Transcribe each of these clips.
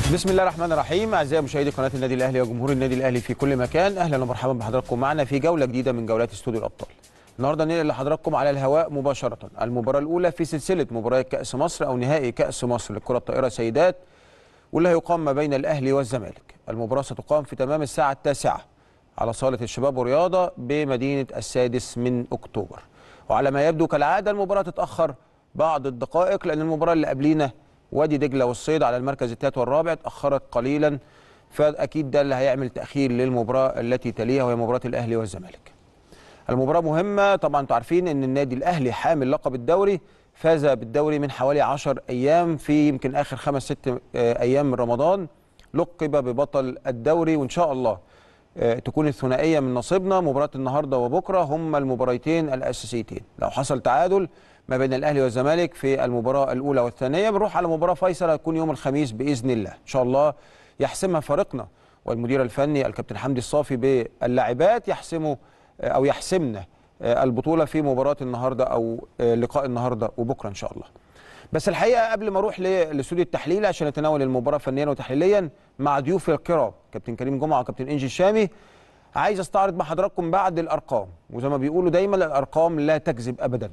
بسم الله الرحمن الرحيم اعزائي مشاهدي قناه النادي الاهلي وجمهور النادي الاهلي في كل مكان اهلا ومرحبا بحضراتكم معنا في جوله جديده من جولات استوديو الابطال النهارده ننقل لحضراتكم على الهواء مباشره المباراه الاولى في سلسله مباريات كاس مصر او نهائي كاس مصر للكره الطائره سيدات واللي هيقام ما بين الاهلي والزمالك المباراه ستقام في تمام الساعه التاسعة على صاله الشباب والرياضه بمدينه السادس من اكتوبر وعلى ما يبدو كالعاده المباراه تتاخر بعض الدقائق لان المباراه اللي قبلينا وادي دجله والصيد على المركز الثالث والرابع اتاخرت قليلا فاكيد ده اللي هيعمل تاخير للمباراه التي تليها وهي مباراه الاهلي والزمالك. المباراه مهمه طبعا انتوا عارفين ان النادي الاهلي حامل لقب الدوري فاز بالدوري من حوالي 10 ايام في يمكن اخر خمس ست ايام من رمضان لقب ببطل الدوري وان شاء الله تكون الثنائيه من نصيبنا مباراه النهارده وبكره هم المباراتين الاساسيتين لو حصل تعادل ما بين الاهلي والزمالك في المباراه الاولى والثانيه بنروح على مباراه فيصل هتكون يوم الخميس باذن الله ان شاء الله يحسمها فريقنا والمدير الفني الكابتن حمدي الصافي باللاعبات يحسموا او يحسمنا البطوله في مباراه النهارده او لقاء النهارده وبكره ان شاء الله بس الحقيقه قبل ما اروح لاستوديو التحليل عشان نتناول المباراه فنيا وتحليليا مع ضيوفي الكرام كابتن كريم جمعه وكابتن انجي الشامي عايز استعرض مع حضراتكم بعض الارقام وزي ما بيقولوا دايما الارقام لا تكذب ابدا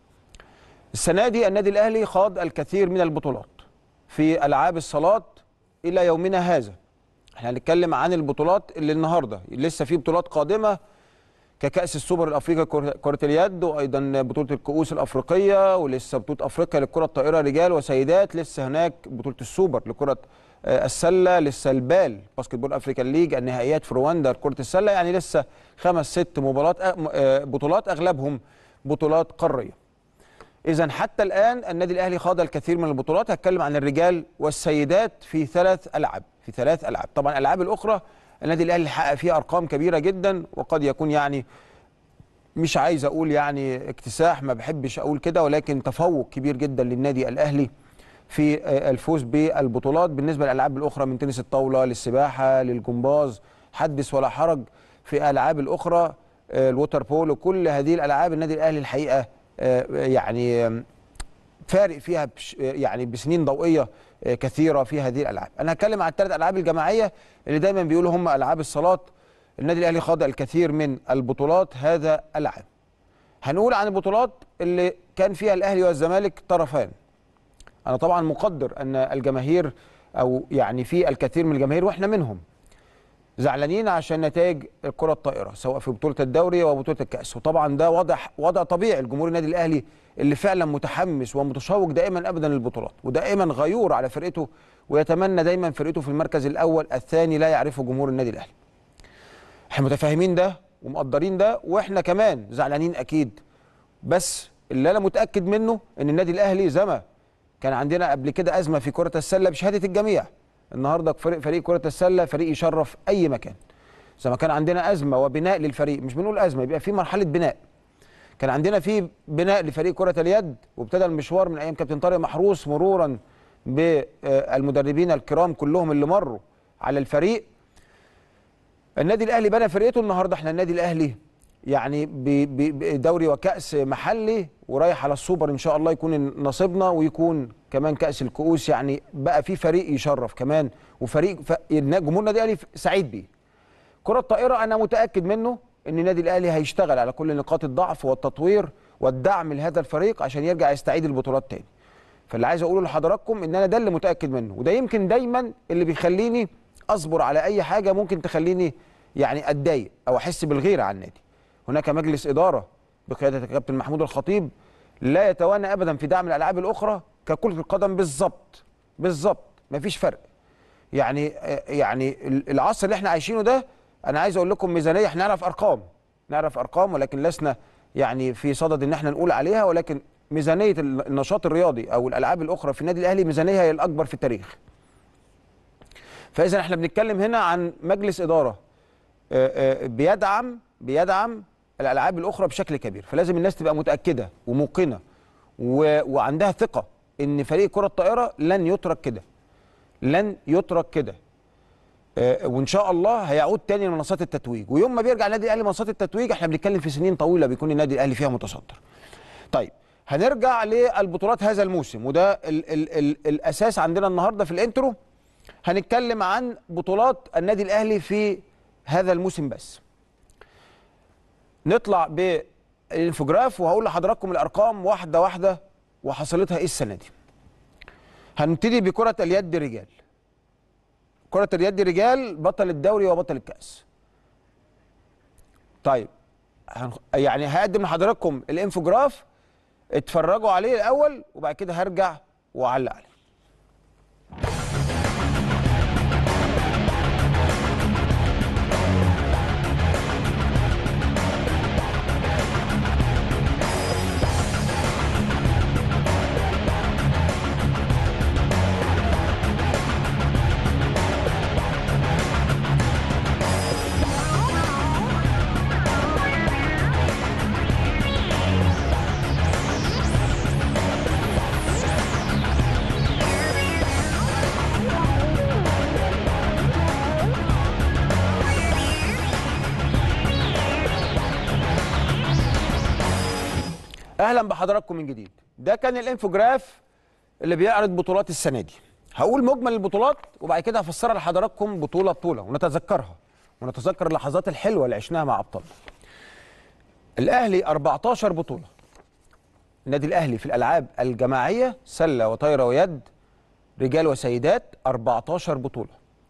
السنه دي النادي الاهلي خاض الكثير من البطولات في العاب الصالات الى يومنا هذا احنا هنتكلم عن البطولات اللي النهارده لسه في بطولات قادمه ككاس السوبر الافريقي كره اليد وايضا بطوله الكؤوس الافريقيه ولسه بطوله افريقيا للكره الطائره رجال وسيدات لسه هناك بطوله السوبر لكره السله لسه البال باسكت بول افريكان ليج النهائيات في رواندا لكره السله يعني لسه خمس ست مباريات بطولات اغلبهم بطولات قاريه إذا حتى الآن النادي الأهلي خاض الكثير من البطولات هتكلم عن الرجال والسيدات في ثلاث ألعاب في ثلاث ألعاب طبعا الألعاب الأخرى النادي الأهلي حقق فيها أرقام كبيرة جدا وقد يكون يعني مش عايز أقول يعني اكتساح ما بحبش أقول كده ولكن تفوق كبير جدا للنادي الأهلي في الفوز بالبطولات بالنسبة للألعاب الأخرى من تنس الطاولة للسباحة للجمباز حدث ولا حرج في الألعاب الأخرى الووتر بول كل هذه الألعاب النادي الأهلي الحقيقة يعني فارق فيها يعني بسنين ضوئيه كثيره في هذه الالعاب. انا هتكلم عن الثلاث العاب الجماعيه اللي دايما بيقولوا هم العاب الصالات. النادي الاهلي خاض الكثير من البطولات هذا العام. هنقول عن البطولات اللي كان فيها الاهلي والزمالك طرفان. انا طبعا مقدر ان الجماهير او يعني في الكثير من الجماهير واحنا منهم زعلانين عشان نتائج الكره الطائره سواء في بطوله الدوري او بطوله الكاس وطبعا ده وضع وضع طبيعي الجمهور النادي الاهلي اللي فعلا متحمس ومتشوق دائما ابدا للبطولات ودائما غيور على فرقته ويتمنى دايما فرقته في المركز الاول الثاني لا يعرفه جمهور النادي الاهلي احنا متفاهمين ده ومقدرين ده واحنا كمان زعلانين اكيد بس اللي انا متاكد منه ان النادي الاهلي زي ما كان عندنا قبل كده ازمه في كره السله بشهاده الجميع النهارده فريق فريق كره السله فريق يشرف اي مكان زي ما كان عندنا ازمه وبناء للفريق مش بنقول ازمه يبقى في مرحله بناء كان عندنا في بناء لفريق كره اليد وابتدى المشوار من ايام كابتن طارق محروس مرورا بالمدربين الكرام كلهم اللي مروا على الفريق النادي الاهلي بنى فرقته النهارده احنا النادي الاهلي يعني بدوري وكاس محلي ورايح على السوبر ان شاء الله يكون نصيبنا ويكون كمان كاس الكؤوس يعني بقى في فريق يشرف كمان وفريق ف... جمهور النادي الاهلي سعيد بيه. كره الطائره انا متاكد منه ان النادي الاهلي هيشتغل على كل نقاط الضعف والتطوير والدعم لهذا الفريق عشان يرجع يستعيد البطولات تاني. فاللي عايز اقوله لحضراتكم ان انا ده اللي متاكد منه وده يمكن دايما اللي بيخليني اصبر على اي حاجه ممكن تخليني يعني اتضايق او احس بالغيره على النادي. هناك مجلس اداره بقياده الكابتن محمود الخطيب لا يتوانى ابدا في دعم الالعاب الاخرى ككره القدم بالظبط بالظبط مفيش فرق يعني يعني العصر اللي احنا عايشينه ده انا عايز اقول لكم ميزانيه احنا نعرف ارقام نعرف ارقام ولكن لسنا يعني في صدد ان احنا نقول عليها ولكن ميزانيه النشاط الرياضي او الالعاب الاخرى في النادي الاهلي ميزانيه هي الاكبر في التاريخ فاذا احنا بنتكلم هنا عن مجلس اداره بيدعم بيدعم الالعاب الاخرى بشكل كبير فلازم الناس تبقى متاكده وموقنه و... وعندها ثقه ان فريق كره الطائره لن يترك كده لن يترك كده آه وان شاء الله هيعود تاني لمنصات التتويج ويوم ما بيرجع النادي الاهلي منصات التتويج احنا بنتكلم في سنين طويله بيكون النادي الاهلي فيها متصدر طيب هنرجع للبطولات هذا الموسم وده ال ال ال الاساس عندنا النهارده في الانترو هنتكلم عن بطولات النادي الاهلي في هذا الموسم بس نطلع بالانفوجراف وهقول لحضراتكم الارقام واحده واحده وحصلتها ايه السنه دي هنبتدي بكره اليد رجال كره اليد رجال بطل الدوري وبطل الكاس طيب هنخ- يعني هقدم لحضراتكم الانفوجراف اتفرجوا عليه الاول وبعد كده هرجع واعلق عليه اهلا بحضراتكم من جديد ده كان الانفوجراف اللي بيعرض بطولات السنه دي هقول مجمل البطولات وبعد كده هفسرها لحضراتكم بطوله بطوله ونتذكرها ونتذكر اللحظات الحلوه اللي عشناها مع ابطالنا الاهلي 14 بطوله النادي الاهلي في الالعاب الجماعيه سله وطايره ويد رجال وسيدات 14 بطوله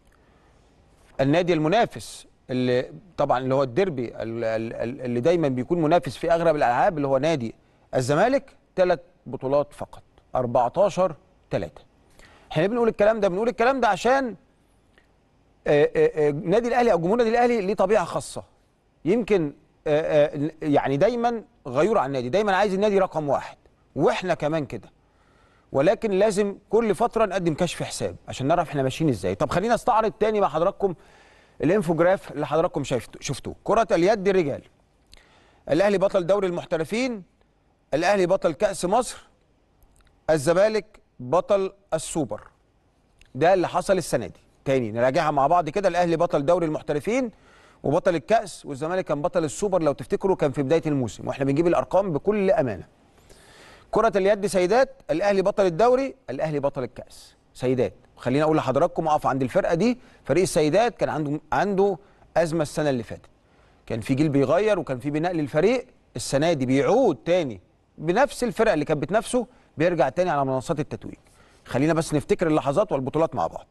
النادي المنافس اللي طبعا اللي هو الديربي ال- ال- ال- اللي دايما بيكون منافس في اغلب الالعاب اللي هو نادي الزمالك ثلاث بطولات فقط 14 3 احنا ليه بنقول الكلام ده بنقول الكلام ده عشان آه، آه، آه، النادي الاهلي او جمهور النادي الاهلي ليه طبيعه خاصه يمكن آه، آه، يعني دايما غيور عن النادي دايما عايز النادي رقم واحد واحنا كمان كده ولكن لازم كل فتره نقدم كشف حساب عشان نعرف احنا ماشيين ازاي طب خلينا استعرض تاني مع حضراتكم الانفوجراف اللي حضراتكم شايفتوا شفتوه كره اليد رجال الاهلي بطل دوري المحترفين الاهلي بطل كاس مصر الزمالك بطل السوبر ده اللي حصل السنه دي تاني نراجعها مع بعض كده الاهلي بطل دوري المحترفين وبطل الكاس والزمالك كان بطل السوبر لو تفتكروا كان في بدايه الموسم واحنا بنجيب الارقام بكل امانه كرة اليد سيدات الأهلي بطل الدوري الأهلي بطل الكأس سيدات خليني أقول لحضراتكم أقف عند الفرقة دي فريق السيدات كان عنده عنده أزمة السنة اللي فاتت كان في جيل بيغير وكان في بناء للفريق السنة دي بيعود تاني بنفس الفرقة اللي كانت بتنافسه بيرجع تاني على منصات التتويج خلينا بس نفتكر اللحظات والبطولات مع بعض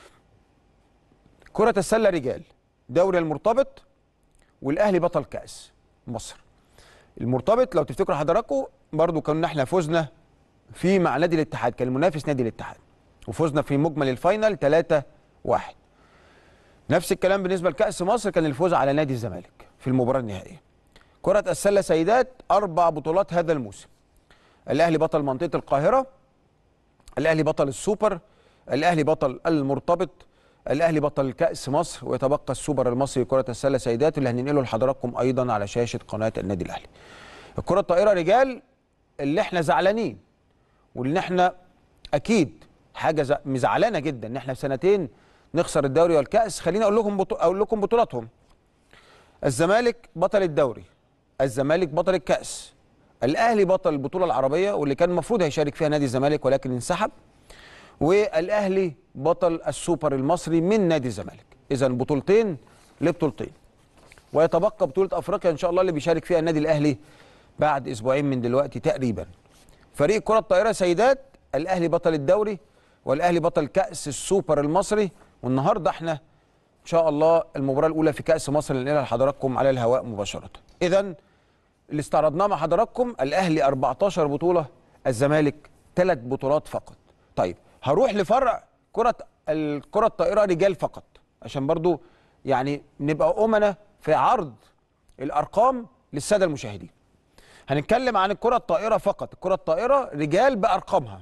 كرة السلة رجال دوري المرتبط والأهلي بطل كأس مصر المرتبط لو تفتكروا حضراتكم برضو كنا احنا فزنا في مع نادي الاتحاد كان المنافس نادي الاتحاد وفزنا في مجمل الفاينل 3 1 نفس الكلام بالنسبه لكاس مصر كان الفوز على نادي الزمالك في المباراه النهائيه كره السله سيدات اربع بطولات هذا الموسم الاهلي بطل منطقه القاهره الاهلي بطل السوبر الاهلي بطل المرتبط الاهلي بطل كاس مصر ويتبقى السوبر المصري كره السله سيدات اللي هننقله لحضراتكم ايضا على شاشه قناه النادي الاهلي الكره الطائره رجال اللي احنا زعلانين واللي احنا اكيد حاجه ز- مزعلانا جدا ان احنا في سنتين نخسر الدوري والكاس خليني اقول لكم بطو... اقول لكم بطولاتهم الزمالك بطل الدوري الزمالك بطل الكاس الاهلي بطل البطوله العربيه واللي كان المفروض هيشارك فيها نادي الزمالك ولكن انسحب والاهلي بطل السوبر المصري من نادي الزمالك اذا بطولتين لبطولتين ويتبقى بطوله افريقيا ان شاء الله اللي بيشارك فيها النادي الاهلي بعد اسبوعين من دلوقتي تقريبا فريق كره الطائره سيدات الاهلي بطل الدوري والاهلي بطل كاس السوبر المصري والنهارده احنا ان شاء الله المباراه الاولى في كاس مصر اللي ننقلها لحضراتكم على الهواء مباشره اذا اللي استعرضناه مع حضراتكم الاهلي 14 بطوله الزمالك ثلاث بطولات فقط طيب هروح لفرع كره الكره الطائره رجال فقط عشان برضو يعني نبقى امنا في عرض الارقام للساده المشاهدين هنتكلم عن الكره الطائره فقط الكره الطائره رجال بارقامها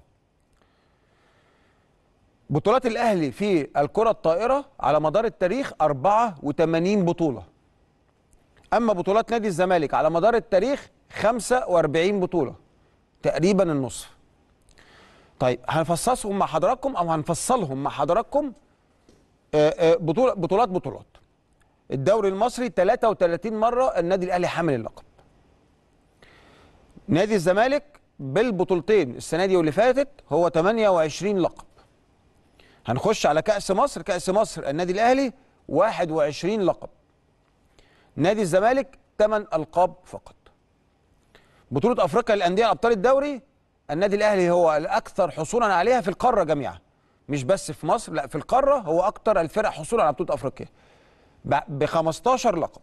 بطولات الاهلي في الكره الطائره على مدار التاريخ 84 بطوله اما بطولات نادي الزمالك على مدار التاريخ 45 بطوله تقريبا النصف طيب هنفصصهم مع حضراتكم او هنفصلهم مع حضراتكم آه، آه، بطوله بطولات بطولات الدوري المصري 33 مره النادي الاهلي حامل اللقب نادي الزمالك بالبطولتين السنه دي واللي فاتت هو 28 لقب هنخش على كاس مصر كاس مصر النادي الاهلي 21 لقب نادي الزمالك 8 القاب فقط بطوله افريقيا للانديه ابطال الدوري النادي الاهلي هو الاكثر حصولا عليها في القاره جميعا مش بس في مصر لا في القاره هو اكثر الفرق حصولا على بطوله افريقيا ب 15 لقب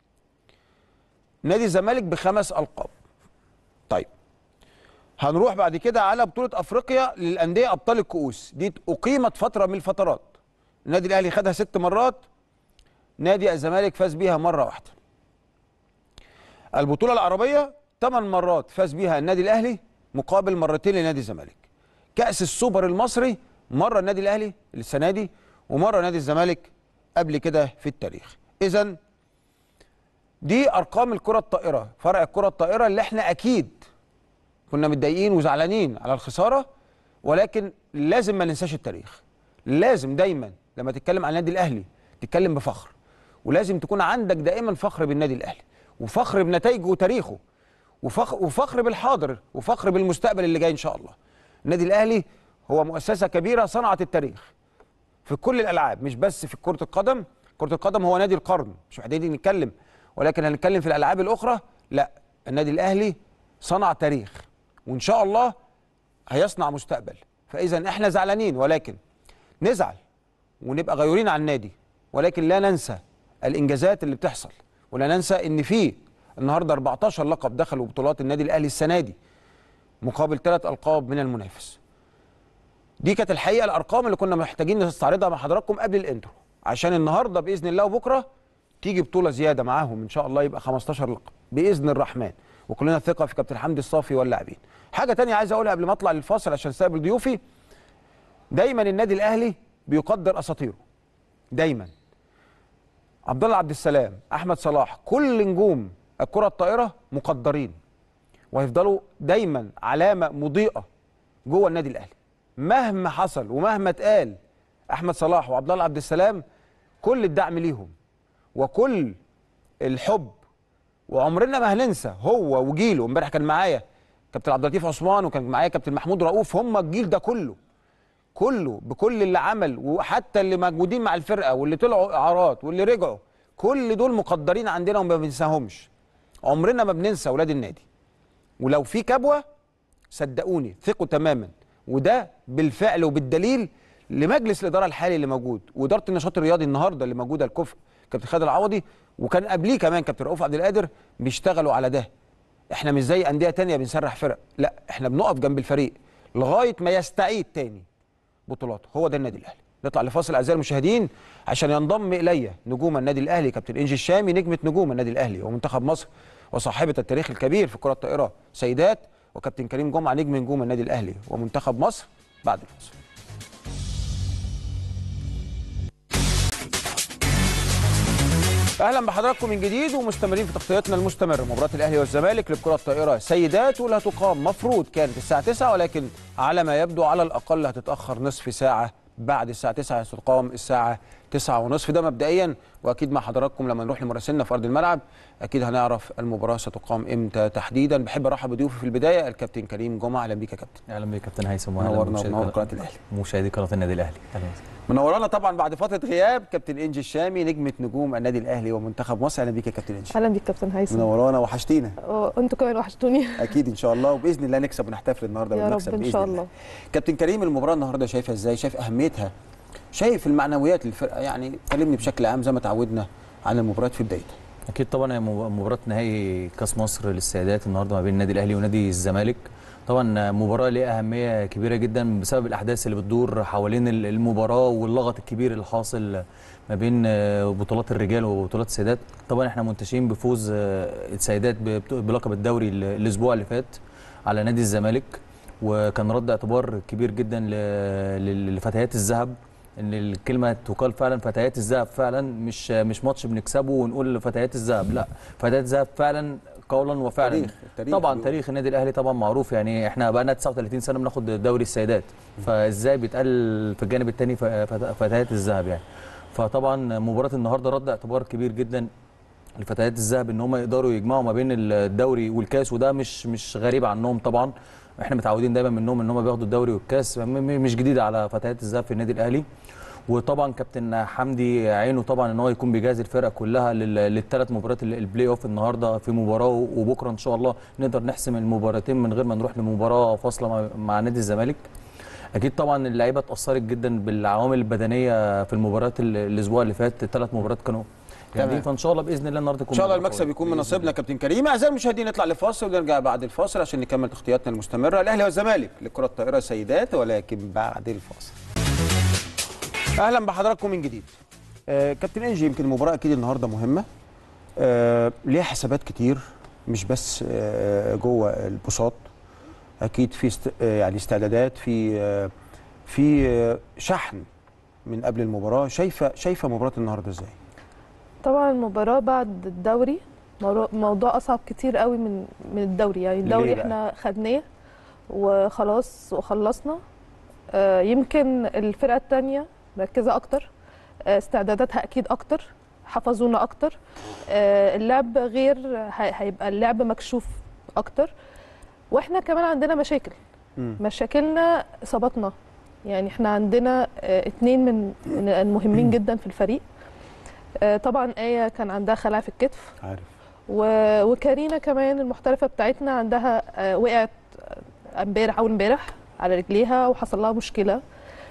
نادي الزمالك بخمس القاب طيب هنروح بعد كده على بطوله افريقيا للانديه ابطال الكؤوس دي اقيمت فتره من الفترات النادي الاهلي خدها ست مرات نادي الزمالك فاز بيها مره واحده البطوله العربيه ثمان مرات فاز بيها النادي الاهلي مقابل مرتين لنادي الزمالك كاس السوبر المصري مره النادي الاهلي السنه دي ومره نادي الزمالك قبل كده في التاريخ اذا دي ارقام الكره الطائره فرع الكره الطائره اللي احنا اكيد كنا متضايقين وزعلانين على الخساره ولكن لازم ما ننساش التاريخ لازم دايما لما تتكلم عن النادي الاهلي تتكلم بفخر ولازم تكون عندك دائما فخر بالنادي الاهلي وفخر بنتائجه وتاريخه وفخر, وفخر بالحاضر وفخر بالمستقبل اللي جاي ان شاء الله النادي الاهلي هو مؤسسه كبيره صنعت التاريخ في كل الالعاب مش بس في كره القدم كره القدم هو نادي القرن مش محتاجين نتكلم ولكن هنتكلم في الالعاب الاخرى لا النادي الاهلي صنع تاريخ وان شاء الله هيصنع مستقبل فاذا احنا زعلانين ولكن نزعل ونبقى غيورين عن النادي ولكن لا ننسى الانجازات اللي بتحصل ولا ننسى ان في النهارده 14 لقب دخلوا بطولات النادي الاهلي السنه دي مقابل ثلاث القاب من المنافس دي كانت الحقيقه الارقام اللي كنا محتاجين نستعرضها مع حضراتكم قبل الانترو عشان النهارده باذن الله وبكره تيجي بطوله زياده معاهم ان شاء الله يبقى 15 لقب باذن الرحمن وكلنا ثقه في كابتن حمدي الصافي واللاعبين حاجه تانية عايز اقولها قبل ما اطلع للفاصل عشان استقبل ضيوفي دايما النادي الاهلي بيقدر اساطيره دايما عبد الله عبد السلام احمد صلاح كل نجوم الكره الطائره مقدرين وهيفضلوا دايما علامه مضيئه جوه النادي الاهلي مهما حصل ومهما اتقال احمد صلاح وعبد الله عبد السلام كل الدعم ليهم وكل الحب وعمرنا ما هننسى هو وجيله امبارح كان معايا كابتن عبد اللطيف عثمان وكان معايا كابتن محمود رؤوف هم الجيل ده كله كله بكل اللي عمل وحتى اللي موجودين مع الفرقه واللي طلعوا اعارات واللي رجعوا كل دول مقدرين عندنا وما بننساهمش عمرنا ما بننسى اولاد النادي ولو في كبوه صدقوني ثقوا تماما وده بالفعل وبالدليل لمجلس الاداره الحالي اللي موجود واداره النشاط الرياضي النهارده اللي موجوده الكفء كابتن خالد العوضي وكان قبليه كمان كابتن رؤوف عبد القادر بيشتغلوا على ده احنا مش زي انديه تانية بنسرح فرق لا احنا بنقف جنب الفريق لغايه ما يستعيد تاني بطولاته هو ده النادي الاهلي نطلع لفاصل اعزائي المشاهدين عشان ينضم الي نجوم النادي الاهلي كابتن انجي الشامي نجمه نجوم النادي الاهلي ومنتخب مصر وصاحبه التاريخ الكبير في كره الطائره سيدات وكابتن كريم جمعه نجم نجوم النادي الاهلي ومنتخب مصر بعد الفاصل اهلا بحضراتكم من جديد ومستمرين في تغطيتنا المستمره مباراه الاهلي والزمالك للكره الطائره سيدات واللي هتقام مفروض كانت الساعه 9 ولكن على ما يبدو على الاقل هتتاخر نصف ساعه بعد الساعه 9 ستقام الساعه 9 ونصف ده مبدئيا واكيد مع حضراتكم لما نروح لمراسلنا في ارض الملعب اكيد هنعرف المباراه ستقام امتى تحديدا بحب ارحب بضيوفي في البدايه الكابتن كريم جمعه اهلا بيك يا كابتن اهلا بيك كابتن هيثم منورنا ومنور قناه الاهلي مشاهدي قناه النادي الاهلي اهلا وسهلا منورانا طبعا بعد فتره غياب كابتن انجي الشامي نجمه نجوم النادي الاهلي ومنتخب مصر اهلا بيك يا كابتن انجي اهلا بيك كابتن هيثم منورانا وحشتينا انتوا كمان وحشتوني اكيد ان شاء الله وباذن الله نكسب ونحتفل النهارده يا بالمكسب رب ان باذن شاء الله الله كابتن كريم المباراه النهارده شايفها ازاي شايف اهميتها شايف المعنويات للفرقه يعني كلمني بشكل عام زي ما تعودنا عن المباريات في بدايتها اكيد طبعا هي مباراه نهائي كاس مصر للسيدات النهارده ما بين النادي الاهلي ونادي الزمالك طبعا مباراه ليها اهميه كبيره جدا بسبب الاحداث اللي بتدور حوالين المباراه واللغط الكبير اللي حاصل ما بين بطولات الرجال وبطولات السيدات طبعا احنا منتشرين بفوز السيدات بلقب الدوري الاسبوع اللي فات على نادي الزمالك وكان رد اعتبار كبير جدا لفتيات الذهب ان الكلمه تقال فعلا فتيات الذهب فعلا مش مش ماتش بنكسبه ونقول فتيات الذهب لا فتيات الذهب فعلا قولا وفعلا تاريخ. التاريخ طبعا بيقول. تاريخ النادي الاهلي طبعا معروف يعني احنا بقى لنا 39 سنه بناخد دوري السيدات فازاي بيتقال في الجانب الثاني فتيات الذهب يعني فطبعا مباراه النهارده رد اعتبار كبير جدا لفتيات الذهب ان هم يقدروا يجمعوا ما بين الدوري والكاس وده مش مش غريب عنهم طبعا احنا متعودين دايما منهم ان هم بياخدوا الدوري والكاس م- م- مش جديد على فتيات الذهب في النادي الاهلي وطبعا كابتن حمدي عينه طبعا ان هو يكون بيجهز الفرقه كلها للثلاث مباريات ال- البلاي اوف النهارده في مباراه وبكره ان شاء الله نقدر نحسم المباراتين من غير ما نروح لمباراه فاصله مع- مع نادي الزمالك اكيد طبعا اللعيبه اتاثرت جدا بالعوامل البدنيه في المباريات ال- الاسبوع اللي فات الثلاث مباريات كانوا جامدين تمام. فان شاء الله باذن الله النهارده ان يكون شاء الله مباراة المكسب قوية. يكون من بإذن نصيبنا كابتن كريم اعزائي المشاهدين نطلع لفاصل ونرجع بعد الفاصل عشان نكمل تغطياتنا المستمره الاهلي والزمالك لكره الطائره سيدات ولكن بعد الفاصل اهلا بحضراتكم من جديد آه كابتن انجي يمكن المباراه اكيد النهارده مهمه آه ليها حسابات كتير مش بس آه جوه البساط اكيد في است... آه يعني استعدادات في آه في آه شحن من قبل المباراه شايفه شايفه مباراه النهارده ازاي طبعا المباراة بعد الدوري مرو- موضوع أصعب كتير قوي من من الدوري يعني ليه الدوري بقى؟ احنا خدناه وخلاص وخلصنا آه، يمكن الفرقة التانية مركزة أكتر آه، استعداداتها أكيد أكتر حفظونا أكتر آه، اللعب غير هي- هيبقى اللعب مكشوف أكتر واحنا كمان عندنا مشاكل مم. مشاكلنا إصاباتنا يعني احنا عندنا آه، اتنين من من المهمين جدا في الفريق آه، طبعا آية كان عندها خلع في الكتف عارف و- وكارينا كمان المحترفة بتاعتنا عندها آه، وقعت آه، امبارح أول امبارح على رجليها وحصل لها مشكلة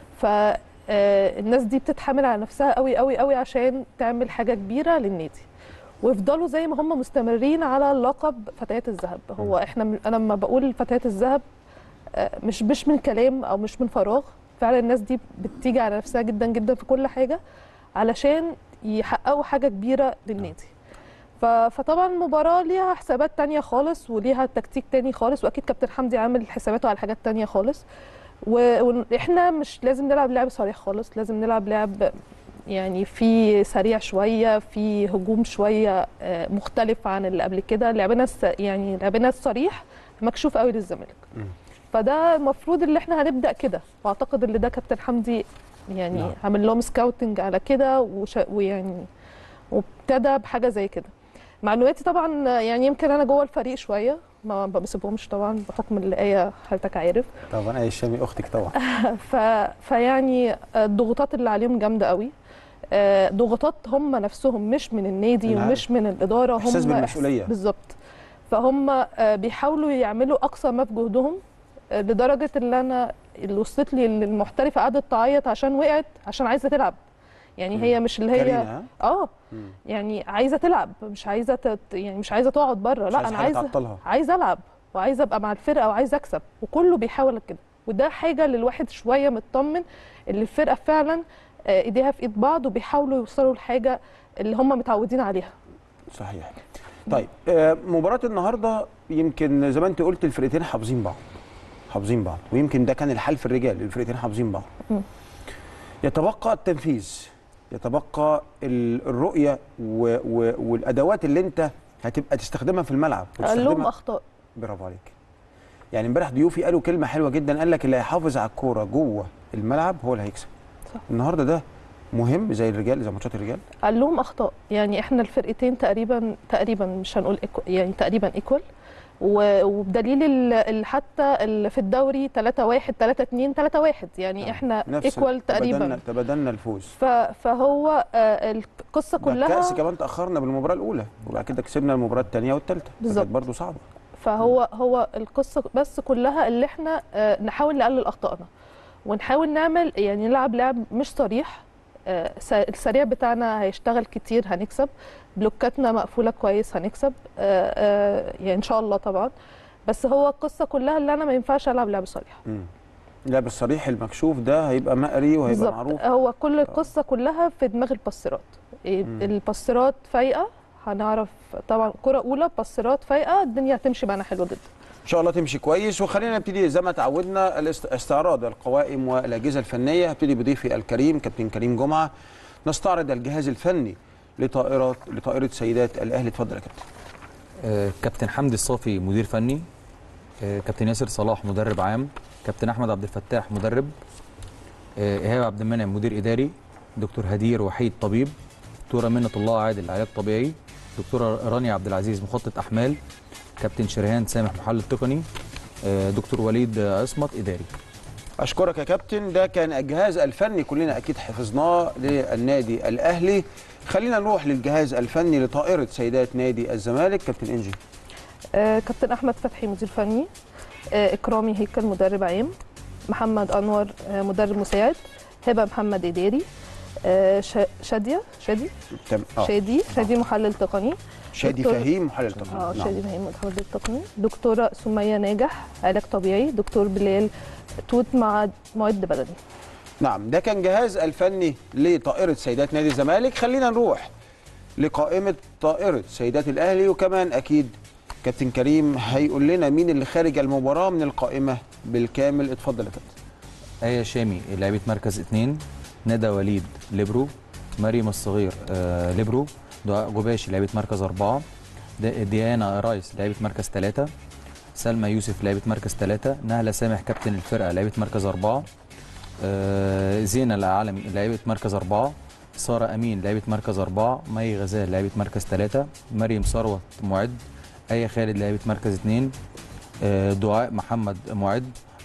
فالناس دي بتتحمل على نفسها قوي قوي قوي عشان تعمل حاجة كبيرة للنادي ويفضلوا زي ما هم مستمرين على لقب فتيات الذهب هو احنا من- انا لما بقول فتيات الذهب آه، مش مش من كلام او مش من فراغ فعلا الناس دي بتيجي على نفسها جدا جدا في كل حاجه علشان يحققوا حاجه كبيره للنادي ف- فطبعا المباراه ليها حسابات تانية خالص وليها تكتيك تاني خالص واكيد كابتن حمدي عامل حساباته على حاجات تانية خالص و- واحنا مش لازم نلعب لعب صريح خالص لازم نلعب لعب يعني في سريع شويه في هجوم شويه آه، مختلف عن اللي قبل كده لعبنا الس- يعني لعبنا الصريح مكشوف قوي للزمالك مم. فده المفروض اللي احنا هنبدا كده واعتقد ان ده كابتن حمدي يعني نعم. عامل لهم سكاوتنج على كده وش- ويعني وابتدى بحاجه زي كده معلوماتي طبعا يعني يمكن انا جوه الفريق شويه ما ما بسيبهمش طبعا بحكم اللي ايه حضرتك عارف طبعا اي الشامي اختك طبعا ف... فيعني الضغوطات اللي عليهم جامده قوي آه، ضغوطات هم نفسهم مش من النادي أنا ومش من الاداره هم إحساس بالمسؤولية. بالظبط فهم آه، بيحاولوا يعملوا اقصى ما في جهدهم آه، لدرجه اللي انا اللي وصلت لي إن المحترفه قعدت تعيط عشان وقعت عشان عايزه تلعب يعني مم. هي مش اللي هي كارينا ها؟ اه مم. يعني عايزه تلعب مش عايزه تت... يعني مش عايزه تقعد بره مش لا عايز انا حاجة عايزه تعطلها. عايزه العب وعايزه ابقى مع الفرقه وعايزه اكسب وكله بيحاول كده وده حاجه للواحد شويه مطمن اللي الفرقه فعلا آه، ايديها في ايد بعض وبيحاولوا يوصلوا لحاجه اللي هم متعودين عليها صحيح طيب آه، مباراة النهارده يمكن زي ما انت قلت الفرقتين حافظين بعض حافظين بعض ويمكن ده كان الحال في الرجال الفرقتين حافظين بعض مم. يتبقى التنفيذ يتبقى ال- الرؤية و و والأدوات اللي انت هتبقى تستخدمها في الملعب قال لهم وتستخدمها- اخطاء برافو عليك يعني امبارح ضيوفي قالوا كلمة حلوة جدا قال لك اللي هيحافظ على الكورة جوه الملعب هو اللي هيكسب صح. النهارده ده مهم زي الرجال زي ماتشات الرجال قال لهم اخطاء يعني احنا الفرقتين تقريبا تقريبا مش هنقول إيكو يعني تقريبا ايكوال وبدليل ال- ال- حتى ال- في الدوري 3 1 3 2 3 1 يعني احنا نفس ايكوال تبادلنا تقريبا تبادلنا الفوز ف- فهو آه، القصه ده الكأس كلها كمان تأخرنا بالمباراة الأولى وبعد كده كسبنا المباراة الثانية والثالثة بالظبط. كانت برضه صعبة فهو هو القصه بس كلها اللي احنا آه، نحاول نقلل اخطائنا ونحاول نعمل يعني نلعب لعب مش صريح آه، س- السريع بتاعنا هيشتغل كتير هنكسب بلوكاتنا مقفوله كويس هنكسب آه، آه، يعني ان شاء الله طبعا بس هو القصه كلها اللي انا ما ينفعش العب لعب صريح مم. اللعب الصريح المكشوف ده هيبقى مقري وهيبقى بالظبط معروف هو كل القصه كلها في دماغ البصرات إيه، مم. البصرات فايقه هنعرف طبعا كره اولى بصرات فايقه الدنيا هتمشي معانا حلوه جدا ان شاء الله تمشي كويس وخلينا نبتدي زي ما تعودنا الاست- استعراض القوائم والاجهزه الفنيه هبتدي بضيفي الكريم كابتن كريم جمعه نستعرض الجهاز الفني لطائرات لطائره سيدات الاهلي اتفضل يا كابتن آه، كابتن حمدي الصافي مدير فني آه، كابتن ياسر صلاح مدرب عام كابتن احمد عبد الفتاح مدرب آه، ايهاب عبد المنعم مدير اداري دكتور هدير وحيد طبيب دكتوره منة الله عادل علاج طبيعي دكتوره رانيا عبد العزيز مخطط احمال كابتن شريهان سامح محلل تقني آه، دكتور وليد عصمت اداري اشكرك يا كابتن ده كان الجهاز الفني كلنا اكيد حفظناه للنادي الاهلي خلينا نروح للجهاز الفني لطائره سيدات نادي الزمالك كابتن انجي آه، كابتن احمد فتحي مدير فني آه، اكرامي هيكل مدرب عام محمد انور آه، مدرب مساعد هبه محمد اداري آه، شا- شاديه شادي تم اه شادي شادي محلل تقني شادي دكتور- فهيم محلل تقني اه نعم. شادي فهيم محلل تقني دكتوره سميه ناجح علاج طبيعي دكتور بلال توت مع معد بدني نعم ده كان جهاز الفني لطائرة سيدات نادي الزمالك خلينا نروح لقائمة طائرة سيدات الأهلي وكمان أكيد كابتن كريم هيقول لنا مين اللي خارج المباراة من القائمة بالكامل اتفضل يا كابتن آية شامي لعيبة مركز اثنين ندى وليد ليبرو مريم الصغير آه ليبرو دعاء جباشي لعيبة مركز أربعة د- ديانا رايس لعيبة مركز ثلاثة سلمى يوسف لعيبة مركز ثلاثة نهلة سامح كابتن الفرقة لعيبة مركز أربعة آه زينة العالمي لعيبة مركز أربعة سارة أمين لعيبة مركز أربعة مي غزال لعيبة مركز ثلاثة مريم ثروت معد آية خالد لعيبة مركز اثنين آه، دعاء محمد معد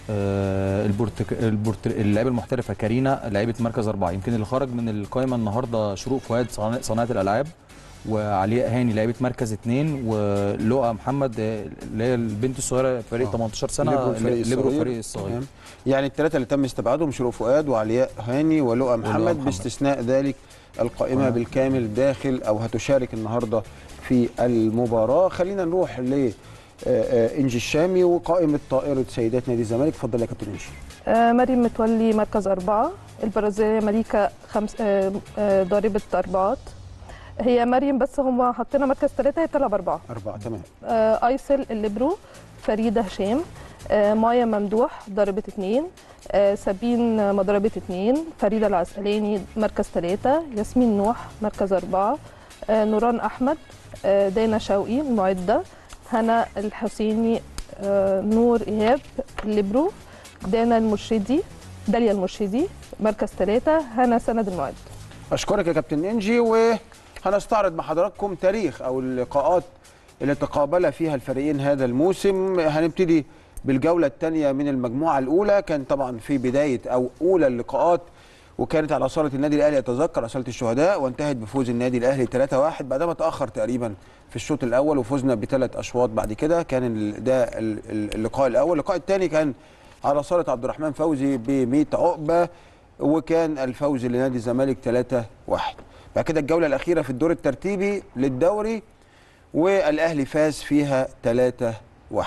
آه، البرتك... البرت... اللعيبه المحترفه كارينا لعيبه مركز اربعه يمكن اللي خرج من القائمه النهارده شروق فؤاد صنا- صناعه الالعاب وعلياء هاني لعيبه مركز اثنين ولؤى محمد آه، اللي هي البنت الصغيره فريق آه. 18 سنه ليبرو الفريق ليبرو الصغير. الفريق الصغير تمام. يعني الثلاثة اللي تم استبعادهم شروق فؤاد وعلياء هاني ولؤى محمد, محمد. باستثناء ذلك القائمة آه. بالكامل داخل أو هتشارك النهاردة في المباراة خلينا نروح ل آه، آه، انجي الشامي وقائمة طائرة سيدات نادي الزمالك اتفضل يا كابتن انجي آه، مريم متولي مركز أربعة البرازيلية مليكة خمس آه، آه، ضاربة أربعات هي مريم بس هم حطينا مركز ثلاثة هي بتلعب أربعة أربعة تمام آه، أيسل الليبرو فريدة هشام آه، مايا ممدوح ضربة اتنين آه، سابين مضربة اتنين فريدة العسقلاني مركز ثلاثة ياسمين نوح مركز أربعة آه، نوران أحمد آه، دانا شوقي معدة هنا الحسيني آه، نور إيهاب الليبرو دانا المرشدي داليا المرشدي مركز ثلاثة هنا سند المعد اشكرك يا كابتن انجي وهنستعرض مع حضراتكم تاريخ او اللقاءات اللي تقابل فيها الفريقين هذا الموسم هنبتدي بالجوله الثانيه من المجموعه الاولى كان طبعا في بدايه او اولى اللقاءات وكانت على صاله النادي الاهلي يتذكر صاله الشهداء وانتهت بفوز النادي الاهلي 3-1 بعدما تاخر تقريبا في الشوط الاول وفزنا بثلاث اشواط بعد كده كان ال- ده ال- ال- اللقاء الاول اللقاء الثاني كان على صاله عبد الرحمن فوزي ب 100 عقبه وكان الفوز لنادي الزمالك 3-1 بعد كده الجوله الاخيره في الدور الترتيبي للدوري والاهلي فاز فيها 3-1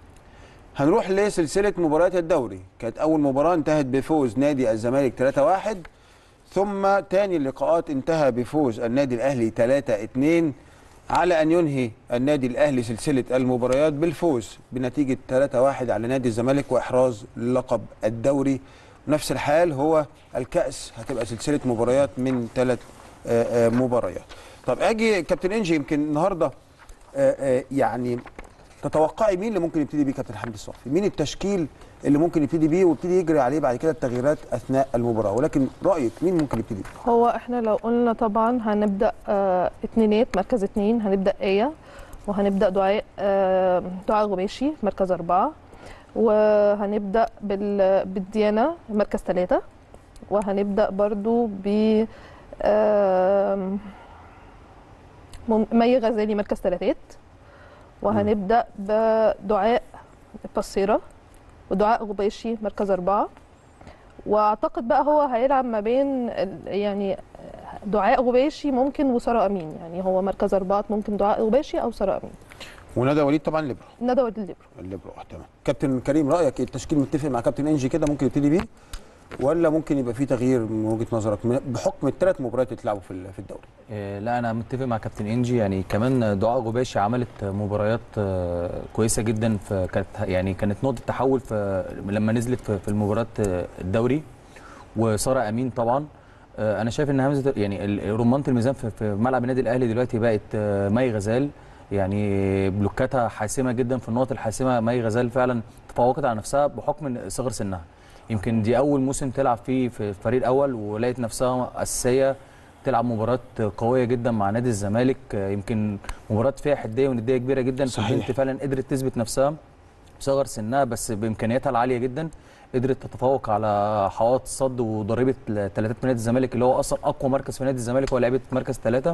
هنروح لسلسله مباريات الدوري كانت اول مباراه انتهت بفوز نادي الزمالك 3-1 ثم تاني اللقاءات انتهى بفوز النادي الاهلي 3-2 على ان ينهي النادي الاهلي سلسله المباريات بالفوز بنتيجه 3-1 على نادي الزمالك واحراز لقب الدوري نفس الحال هو الكاس هتبقى سلسله مباريات من ثلاث مباريات طب اجي كابتن انجي يمكن النهارده آه، آه، يعني تتوقعي مين اللي ممكن يبتدي بيه كابتن حمدي الصافي مين التشكيل اللي ممكن يبتدي بيه ويبتدي يجري عليه بعد كده التغييرات اثناء المباراه ولكن رايك مين ممكن يبتدي بيه هو احنا لو قلنا طبعا هنبدا آه اتنينات مركز اتنين هنبدا ايه وهنبدا دعاء آه دعاء غباشي مركز اربعه وهنبدا بال بالديانه مركز ثلاثه وهنبدا برضو ب آم، مم- مي غزالي مركز ثلاثات وهنبدا بدعاء بصيره ودعاء غباشي مركز اربعه واعتقد بقى هو هيلعب ما بين ال- يعني دعاء غباشي ممكن وساره امين يعني هو مركز اربعه ممكن دعاء غباشي او ساره امين وندى وليد طبعا ليبرو ندى وليد الليبرو الليبرو آه، تمام كابتن كريم رايك إيه؟ التشكيل متفق مع كابتن انجي كده ممكن يبتدي بيه ولا ممكن يبقى في تغيير من وجهه نظرك من- بحكم الثلاث مباريات اللي اتلعبوا في ال- في الدوري آه، لا انا متفق مع كابتن انجي يعني كمان دعاء غباشي عملت مباريات آه، كويسه جدا في كانت يعني كانت نقطه تحول في لما نزلت في في المباراه آه، الدوري وساره امين طبعا آه، انا شايف ان همزه يعني ال- رمانه الميزان في في ملعب النادي الاهلي دلوقتي بقت آه، مي غزال يعني بلوكاتها حاسمه جدا في النقط الحاسمه مي غزال فعلا تفوقت على نفسها بحكم صغر سنها يمكن دي اول موسم تلعب فيه في الفريق الاول ولقيت نفسها اساسيه تلعب مباراه قويه جدا مع نادي الزمالك آه، يمكن مباراه فيها حديه ونديه كبيره جدا صحيح. البنت فعلا قدرت تثبت نفسها بصغر سنها بس بامكانياتها العاليه جدا قدرت تتفوق على حوائط الصد وضريبه ثلاثات من نادي الزمالك اللي هو اصلا اقوى مركز في نادي الزمالك هو لعيبه مركز ثلاثه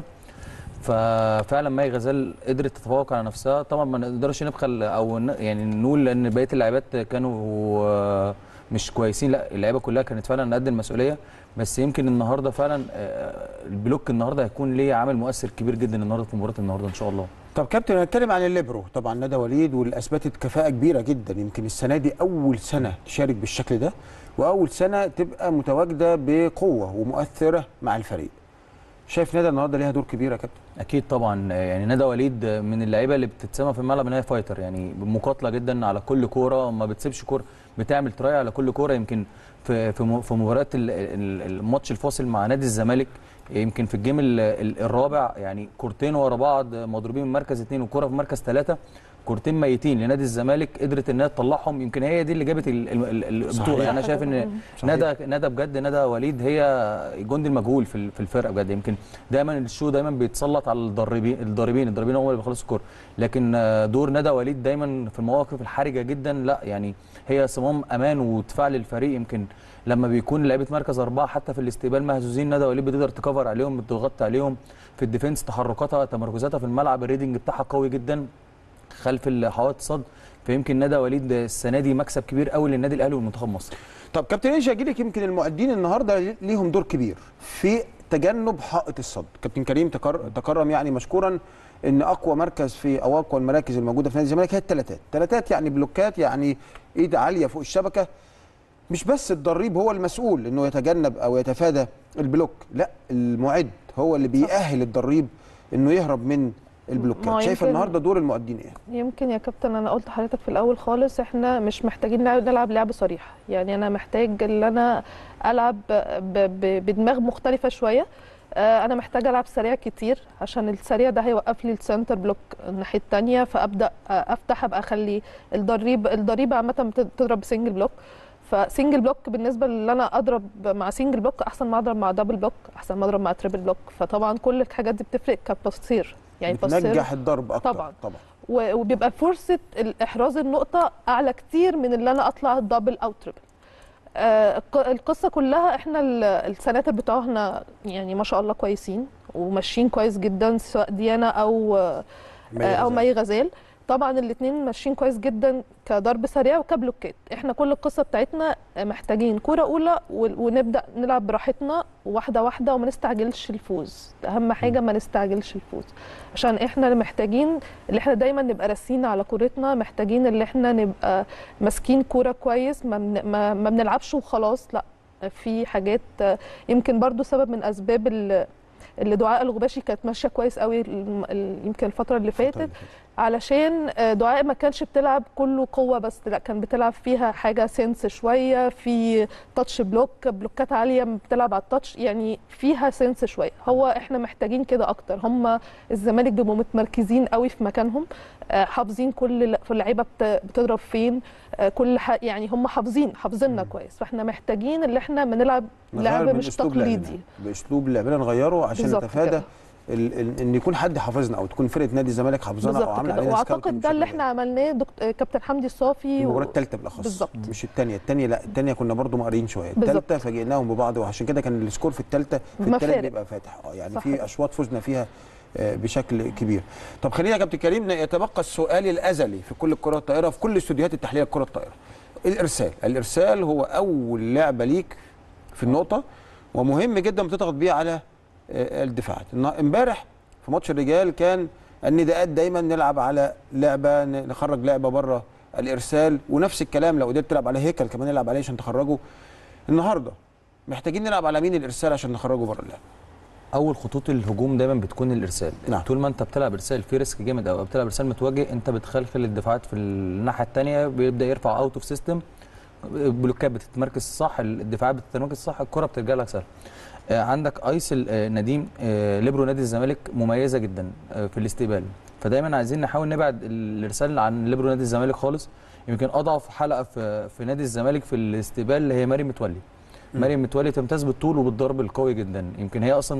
ففعلا مي غزال قدرت تتفوق على نفسها طبعا ما نقدرش نبخل او ن- يعني نقول ان بقيه اللاعبات كانوا آه، مش كويسين لا اللعيبه كلها كانت فعلا قد المسؤوليه بس يمكن النهارده فعلا آه، البلوك النهارده هيكون ليه عامل مؤثر كبير جدا النهارده في مباراه النهارده ان شاء الله طب كابتن هنتكلم عن الليبرو طبعا ندى وليد واللي اثبتت كفاءه كبيره جدا يمكن السنه دي اول سنه تشارك بالشكل ده واول سنه تبقى متواجده بقوه ومؤثره مع الفريق شايف ندى النهارده ليها دور كبير يا كابتن اكيد طبعا يعني ندى وليد من اللعيبه اللي بتتسمى في الملعب ان هي فايتر يعني مقاتله جدا على كل كوره ما بتسيبش كوره بتعمل تراي على كل كوره يمكن في في م- في مباراه ال- ال- الماتش الفاصل مع نادي الزمالك يمكن في الجيم ال- ال- الرابع يعني كورتين ورا بعض مضروبين من مركز اثنين وكوره في مركز ثلاثه كورتين ميتين لنادي الزمالك قدرت انها تطلعهم يمكن هي دي اللي جابت ال- ال- ال- البطوله صحيح. يعني انا شايف ان صحيح. ندى ندى بجد ندى وليد هي الجندي المجهول في ال- في الفرقه بجد يمكن دايما الشو دايما بيتسلط على الضاربين الضاربين الضاربين هم اللي بيخلصوا الكوره لكن آه، دور ندى وليد دايما في المواقف الحرجه جدا لا يعني هي صمام امان ودفاع للفريق يمكن لما بيكون لعيبه مركز اربعه حتى في الاستقبال مهزوزين ندى وليد بتقدر تكفر عليهم بتغطي عليهم في الديفنس تحركاتها تمركزاتها في الملعب الريدنج بتاعها قوي جدا خلف الحوائط الصد فيمكن ندى وليد السنه دي مكسب كبير قوي للنادي الاهلي والمنتخب مصر طب كابتن ايش لك يمكن المؤدين النهارده ليهم دور كبير في تجنب حائط الصد كابتن كريم تكر... تكرم يعني مشكورا ان اقوى مركز في او اقوى المراكز الموجوده في نادي الزمالك هي الثلاثات الثلاثات يعني بلوكات يعني ايد عاليه فوق الشبكه مش بس الضريب هو المسؤول انه يتجنب او يتفادى البلوك لا المعد هو اللي بيأهل الضريب انه يهرب من ما البلوكات هو شايفه يمكن- النهارده دور المؤدين ايه يمكن يا كابتن انا قلت لحضرتك في الاول خالص احنا مش محتاجين نلعب, نلعب لعب صريح يعني انا محتاج ان انا العب ب- ب- بدماغ مختلفه شويه آه، انا محتاجه العب سريع كتير عشان السريع ده هيوقف لي السنتر بلوك الناحيه الثانيه فابدا آه، افتح ابقى اخلي الضريب الضريبه عامه بت- بتضرب سنجل بلوك فسنجل بلوك بالنسبه اللي انا اضرب مع سنجل بلوك احسن ما اضرب مع دبل بلوك احسن ما اضرب مع تريبل بلوك فطبعا كل الحاجات دي بتفرق كبصير يعني بصير بتنجح الضرب اكتر طبعاً. طبعا و- وبيبقى فرصه احراز النقطه اعلى كتير من اللي انا اطلع دبل او تريبل آه، الق- القصه كلها احنا ال- السناتر بتوعنا يعني ما شاء الله كويسين وماشيين كويس جدا سواء ديانا او آه، او مي غزال طبعا الاثنين ماشيين كويس جدا كضرب سريع وكبلوكات احنا كل القصه بتاعتنا محتاجين كوره اولى و- ونبدا نلعب براحتنا واحده واحده وما نستعجلش الفوز اهم حاجه ما نستعجلش الفوز عشان احنا اللي محتاجين اللي احنا دايما نبقى راسين على كورتنا محتاجين اللي احنا نبقى ماسكين كوره كويس ما, بن- ما, ما بنلعبش وخلاص لا في حاجات يمكن برضو سبب من اسباب ال- اللي دعاء الغباشي كانت ماشيه كويس قوي الم- ال- يمكن الفتره اللي فاتت علشان آه، دعاء ما كانش بتلعب كله قوه بس لا كان بتلعب فيها حاجه سنس شويه في تاتش بلوك بلوكات عاليه بتلعب على التاتش يعني فيها سنس شويه هو احنا محتاجين كده اكتر هم الزمالك بيبقوا متمركزين قوي في مكانهم آه، حافظين كل كل لعيبه بت- بتضرب فين آه، كل ح... يعني هم حافظين حافظيننا كويس فاحنا محتاجين اللي احنا بنلعب نغير لعب من مش أسلوب تقليدي لعبنا. باسلوب لعبنا نغيره عشان بالظبط نتفادى كده. ال- ال- ان يكون حد حافظنا او تكون فرقه نادي الزمالك حافظانا او بالظبط عامله كده علينا واعتقد سكاوتنج ده اللي بشكل احنا عملناه دكت... آه، كابتن حمدي الصافي المباراه و... الثالثه بالاخص بالظبط. مش الثانيه الثانيه لا الثانيه كنا برضو مقارين شويه بالظبط. الثالثه فاجئناهم ببعض وعشان كده كان السكور في الثالثه في ما الثالث فارق. بيبقى فاتح اه يعني صح في كده. اشواط فزنا فيها آه، بشكل كبير طب خلينا يا كابتن كريم يتبقى السؤال الازلي في كل الكره الطائره في كل استوديوهات التحليل الكره الطائره الارسال الارسال هو اول لعبه ليك في النقطه ومهم جدا بتضغط بيه على آه، الدفاعات النا- امبارح في ماتش الرجال كان النداءات دايما نلعب على لعبه ن- نخرج لعبه بره الارسال ونفس الكلام لو قدرت تلعب على هيكل كمان نلعب عليه عشان تخرجه النهارده محتاجين نلعب على مين الارسال عشان نخرجه بره اللعب اول خطوط الهجوم دايما بتكون الارسال نعم. طول ما انت بتلعب ارسال في ريسك جامد او بتلعب ارسال متوجه انت بتخلخل الدفاعات في الناحيه الثانيه بيبدا يرفع اوت اوف سيستم بلوكات بتتمركز صح الدفاعات بتتمركز صح الكره بترجع لك سهل آه، عندك ايسل آه، نديم آه، ليبرو نادي الزمالك مميزه جدا آه، في الاستقبال فدايما عايزين نحاول نبعد الارسال عن ليبرو نادي الزمالك خالص يمكن اضعف حلقه في في نادي الزمالك في الاستقبال اللي هي مريم متولي مريم متولي تمتاز بالطول وبالضرب القوي جدا يمكن هي اصلا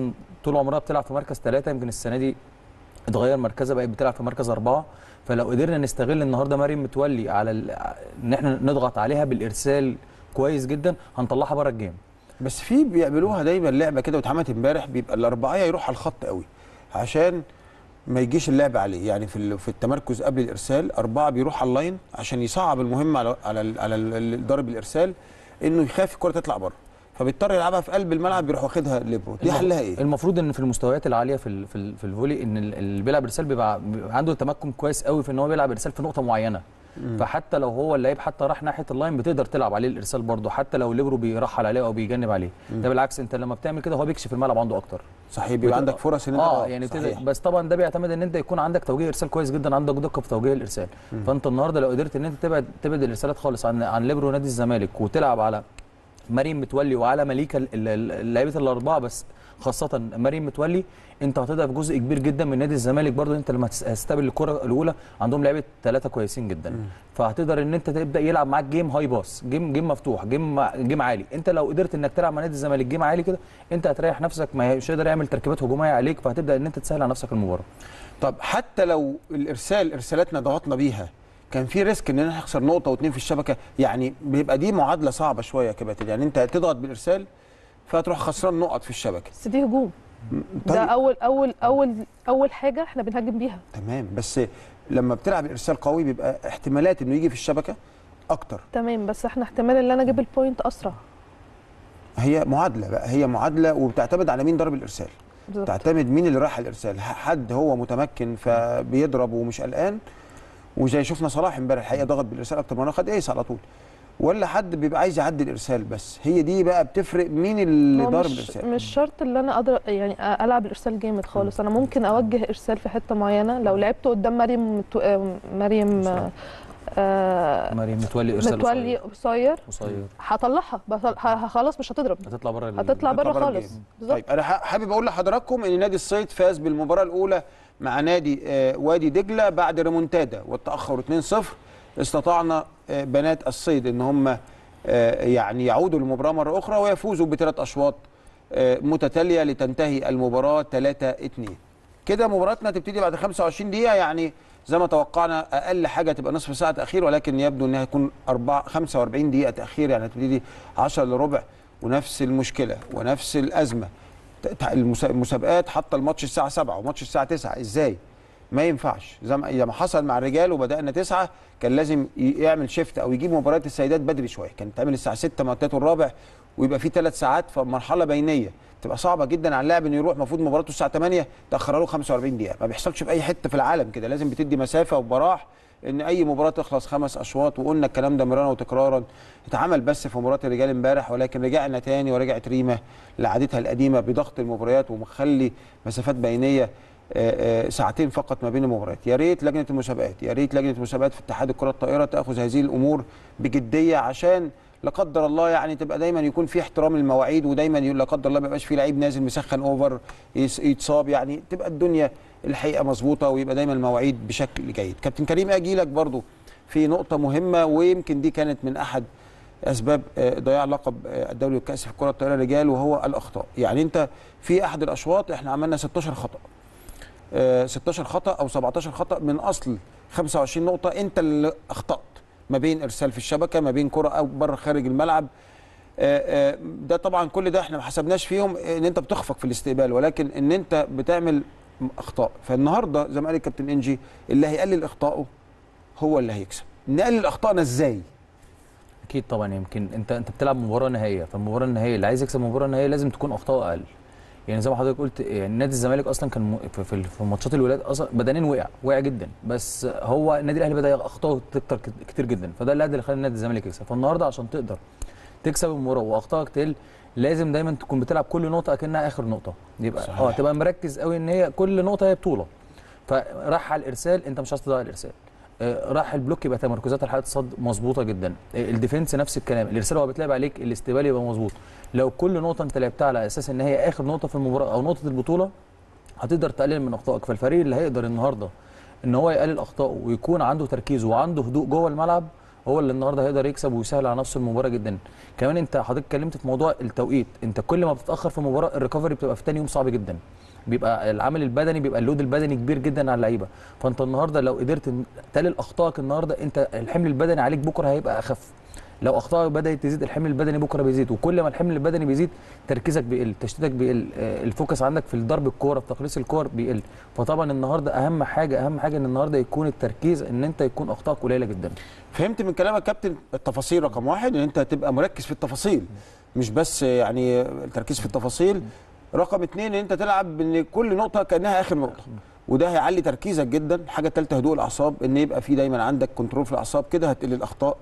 طول عمرها بتلعب في مركز ثلاثه يمكن السنه دي اتغير مركزها بقت بتلعب في مركز اربعه فلو قدرنا نستغل النهارده مريم متولي على ال- ان احنا نضغط عليها بالارسال كويس جدا هنطلعها بره الجيم بس في بيعملوها دايما لعبه كده واتعملت امبارح بيبقى الاربعيه يروح على الخط قوي عشان ما يجيش اللعب عليه يعني في ال- في التمركز قبل الارسال اربعه بيروح على اللاين عشان يصعب المهمه على على ال- على ال- ضارب الارسال انه يخاف الكره تطلع بره فبيضطر يلعبها في قلب الملعب بيروح واخدها ليبرو دي المف- حلها ايه؟ المفروض ان في المستويات العاليه في ال- في, ال- في الفولي ان ال- اللي بيلعب ارسال بيبقى, بيبقى عنده تمكن كويس قوي في ان هو بيلعب ارسال في نقطه معينه فحتى لو هو اللعيب حتى راح ناحيه اللاين بتقدر تلعب عليه الارسال برضه حتى لو ليبرو بيرحل عليه او بيجنب عليه ده بالعكس انت لما بتعمل كده هو بيكشف الملعب عنده اكتر صحيح بيبقى بتبقى- عندك فرص ان انت اه يعني صحيح. صحيح. بس طبعا ده بيعتمد ان انت يكون عندك توجيه ارسال كويس جدا عندك دقه في توجيه الارسال فانت النهارده لو قدرت ان انت تبعد تبعد الارسالات خالص عن عن ليبرو نادي الزمالك وتلعب على مريم متولي وعلى مليكه ال- ال- اللعيبه الاربعه بس خاصه مريم متولي انت هتضعف جزء كبير جدا من نادي الزمالك برضو انت لما هتس- هتستقبل الكره الاولى عندهم لعيبه ثلاثه كويسين جدا فهتقدر ان انت تبدا يلعب معاك جيم هاي باس جيم جيم مفتوح جيم مع- جيم عالي انت لو قدرت انك تلعب مع نادي الزمالك جيم عالي كده انت هتريح نفسك ما مش هيقدر يعمل تركيبات هجوميه عليك فهتبدا ان انت تسهل على نفسك المباراه طب حتى لو الارسال ارسالاتنا ضغطنا بيها كان في ريسك ان احنا نخسر نقطه واتنين في الشبكه يعني بيبقى دي معادله صعبه شويه يا كباتن يعني انت تضغط بالارسال فتروح خسران نقط في الشبكه بس دي هجوم ده طيب. اول اول اول اول حاجه احنا بنهاجم بيها تمام بس لما بتلعب الارسال قوي بيبقى احتمالات انه يجي في الشبكه اكتر تمام بس احنا احتمال ان انا اجيب البوينت اسرع هي معادله بقى هي معادله وبتعتمد على مين ضرب الارسال بالظبط. تعتمد مين اللي راح الارسال ح- حد هو متمكن فبيضرب ومش قلقان وزي شفنا صلاح امبارح الحقيقه ضغط بالارسال اكتر ما خد ايس على طول ولا حد بيبقى عايز يعدي الارسال بس هي دي بقى بتفرق مين اللي هو ضارب مش الارسال مش شرط ان انا اقدر يعني العب الارسال جامد خالص انا ممكن اوجه ارسال في حته معينه لو لعبت قدام مريم متو... آه، مريم آه، آه، مريم متولي ارسال متولي قصير قصير هطلعها بس- ه- خلاص مش هتضرب هتطلع بره ال- هتطلع بره بره خالص الجيم. بالظبط طيب انا ح- حابب اقول لحضراتكم ان نادي الصيد فاز بالمباراه الاولى مع نادي آه، وادي دجله بعد ريمونتادا والتاخر 2-0 استطعنا آه، بنات الصيد ان هم آه، يعني يعودوا للمباراه مره اخرى ويفوزوا بثلاث اشواط آه، متتاليه لتنتهي المباراه 3-2 كده مباراتنا تبتدي بعد 25 دقيقه يعني زي ما توقعنا اقل حاجه تبقى نصف ساعه تاخير ولكن يبدو انها هتكون 4 45 دقيقه تاخير يعني هتبتدي 10 الا ربع ونفس المشكله ونفس الازمه ت- ت- المسا- المسابقات حاطه الماتش الساعه 7 وماتش الساعه 9 ازاي ما ينفعش زي ما لما حصل مع الرجال وبدانا 9 كان لازم ي- يعمل شيفت او يجيب مباريات السيدات بدري شويه كانت تعمل الساعه 6 مع التالت والرابع ويبقى في ثلاث ساعات فمرحله بينيه تبقى صعبه جدا على اللاعب انه يروح المفروض مباراته الساعه 8 تاخرها له 45 دقيقه ما بيحصلش في اي حته في العالم كده لازم بتدي مسافه وبراح ان اي مباراه تخلص خمس اشواط وقلنا الكلام ده مرارا وتكرارا اتعمل بس في مباراه الرجال امبارح ولكن رجعنا تاني ورجعت ريما لعادتها القديمه بضغط المباريات ومخلي مسافات بينيه آه، آه، ساعتين فقط ما بين المباريات يا ريت لجنه المسابقات يا ريت لجنه المسابقات في اتحاد الكره الطائره تاخذ هذه الامور بجديه عشان لا قدر الله يعني تبقى دايما يكون في احترام للمواعيد ودايما لا قدر الله ما يبقاش في لعيب نازل مسخن اوفر يس- يتصاب يعني تبقى الدنيا الحقيقه مظبوطه ويبقى دايما المواعيد بشكل جيد كابتن كريم اجي لك برضو في نقطه مهمه ويمكن دي كانت من احد اسباب آه، ضياع لقب آه، الدوري والكاس في الكره الطائره رجال وهو الاخطاء يعني انت في احد الاشواط احنا عملنا 16 خطا آه، 16 خطا او 17 خطا من اصل 25 نقطه انت اللي اخطات ما بين ارسال في الشبكه ما بين كره او بره خارج الملعب آه، آه، ده طبعا كل ده احنا ما حسبناش فيهم ان انت بتخفق في الاستقبال ولكن ان انت بتعمل اخطاء فالنهارده زي ما قال الكابتن انجي اللي هيقلل اخطائه هو اللي هيكسب نقلل اخطائنا ازاي اكيد طبعا يمكن انت انت بتلعب مباراه نهائيه فالمباراه النهائيه اللي عايز يكسب المباراه النهائيه لازم تكون اخطاء اقل يعني زي ما حضرتك قلت يعني نادي الزمالك اصلا كان م- في- في في ماتشات الولاد اصلا بدنيا وقع وقع جدا بس هو النادي الاهلي بدا اخطائه تكتر كت- كتير جدا فده اللي اللي خلى نادي الزمالك يكسب فالنهارده عشان تقدر تكسب المباراه واخطائك تقل لازم دايما تكون بتلعب كل نقطه اكنها اخر نقطه يبقى صحيح. اه تبقى مركز قوي ان هي كل نقطه هي بطوله فراح على الارسال انت مش عايز تضيع الارسال آه، راح البلوك يبقى تمركزات الحلقه الصد مظبوطه جدا آه، الديفنس نفس الكلام الارسال هو بتلعب عليك الاستقبال يبقى مظبوط لو كل نقطه انت لعبتها على اساس ان هي اخر نقطه في المباراه او نقطه البطوله هتقدر تقلل من اخطائك فالفريق اللي هيقدر النهارده ان هو يقلل اخطائه ويكون عنده تركيز وعنده هدوء جوه الملعب هو اللي النهارده هيقدر يكسب ويسهل على نفسه المباراه جدا كمان انت حضرتك اتكلمت في موضوع التوقيت انت كل ما بتتاخر في المباراه الريكفري بتبقى في تاني يوم صعب جدا بيبقى العامل البدني بيبقى اللود البدني كبير جدا على اللعيبه فانت النهارده لو قدرت تقلل اخطائك النهارده انت الحمل البدني عليك بكره هيبقى اخف لو اخطائك بدات تزيد الحمل البدني بكره بيزيد وكل ما الحمل البدني بيزيد تركيزك بيقل تشتيتك بيقل آه، الفوكس عندك في ضرب الكوره في تخليص الكور بيقل فطبعا النهارده اهم حاجه اهم حاجه ان النهارده يكون التركيز ان انت يكون اخطائك قليله جدا فهمت من كلامك كابتن التفاصيل رقم واحد ان انت تبقى مركز في التفاصيل مش بس يعني التركيز في التفاصيل رقم اتنين ان انت تلعب ان كل نقطه كانها اخر نقطه وده هيعلي تركيزك جدا الحاجه الثالثه هدوء الاعصاب ان يبقى في دايما عندك كنترول في الاعصاب كده هتقل الاخطاء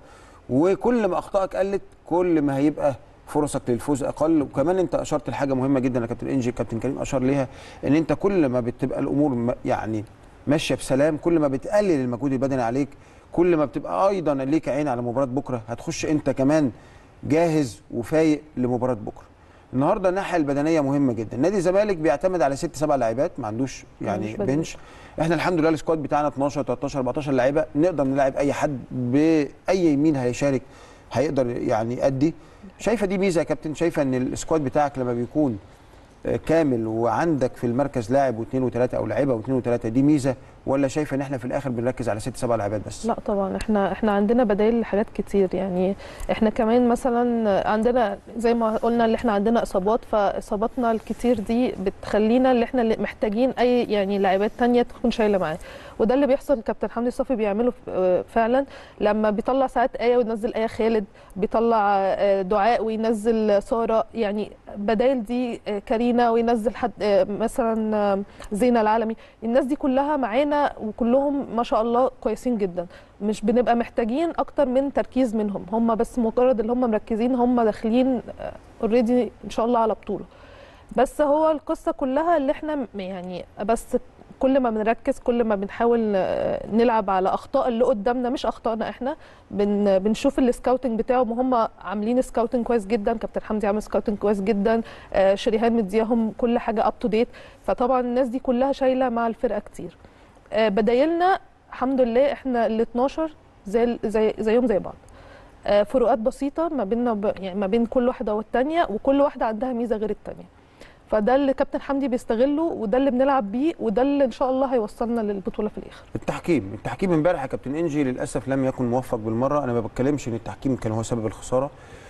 وكل ما اخطائك قلت كل ما هيبقى فرصك للفوز اقل وكمان انت اشرت لحاجه مهمه جدا يا كابتن انجي كابتن كريم اشار ليها ان انت كل ما بتبقى الامور م- يعني ماشيه بسلام كل ما بتقلل المجهود البدني عليك كل ما بتبقى ايضا ليك عين على مباراه بكره هتخش انت كمان جاهز وفايق لمباراه بكره النهارده الناحيه البدنيه مهمه جدا نادي الزمالك بيعتمد على ست سبع لاعبات ما عندوش يعني عندوش بدني. بنش احنا الحمد لله السكواد بتاعنا 12 13 14 لعيبه نقدر نلعب اي حد باي يمين هيشارك هيقدر يعني يأدي شايفه دي ميزه يا كابتن شايفه ان السكواد بتاعك لما بيكون آه، كامل وعندك في المركز لاعب واثنين وثلاثه او لعيبه واثنين وثلاثه دي ميزه ولا شايفه ان احنا في الاخر بنركز على ست سبع لعيبات بس لا طبعا احنا احنا عندنا بدائل لحاجات كتير يعني احنا كمان مثلا عندنا زي ما قلنا اللي احنا عندنا اصابات فاصاباتنا الكتير دي بتخلينا اللي احنا اللي محتاجين اي يعني لاعبات تانية تكون شايله معاه وده اللي بيحصل كابتن حمدي صافي بيعمله ف- آه فعلا لما بيطلع ساعات ايه وينزل ايه خالد بيطلع آه دعاء وينزل ساره يعني بدائل دي آه كارينا وينزل حد آه مثلا آه زينه العالمي الناس دي كلها معانا وكلهم ما شاء الله كويسين جدا مش بنبقى محتاجين اكتر من تركيز منهم هم بس مجرد اللي هم مركزين هم داخلين اوريدي ان شاء الله على بطوله بس هو القصه كلها اللي احنا م- يعني بس كل ما بنركز كل ما بنحاول آه، نلعب على اخطاء اللي قدامنا مش اخطائنا احنا بن بنشوف السكاوتنج بتاعهم وهم عاملين سكاوتنج كويس جدا كابتن حمدي عامل سكاوتنج كويس جدا آه، شريهان مدياهم كل حاجه اب تو ديت فطبعا الناس دي كلها شايله مع الفرقه كتير آه، بدايلنا الحمد لله احنا ال 12 زي زي زيهم زي بعض آه، فروقات بسيطه ما بيننا وب- يعني ما بين كل واحده والتانيه وكل واحده عندها ميزه غير التانيه فده اللي كابتن حمدي بيستغله وده اللي بنلعب بيه وده اللي ان شاء الله هيوصلنا للبطوله في الاخر التحكيم التحكيم امبارح يا كابتن انجي للاسف لم يكن موفق بالمره انا ما بتكلمش ان التحكيم كان هو سبب الخساره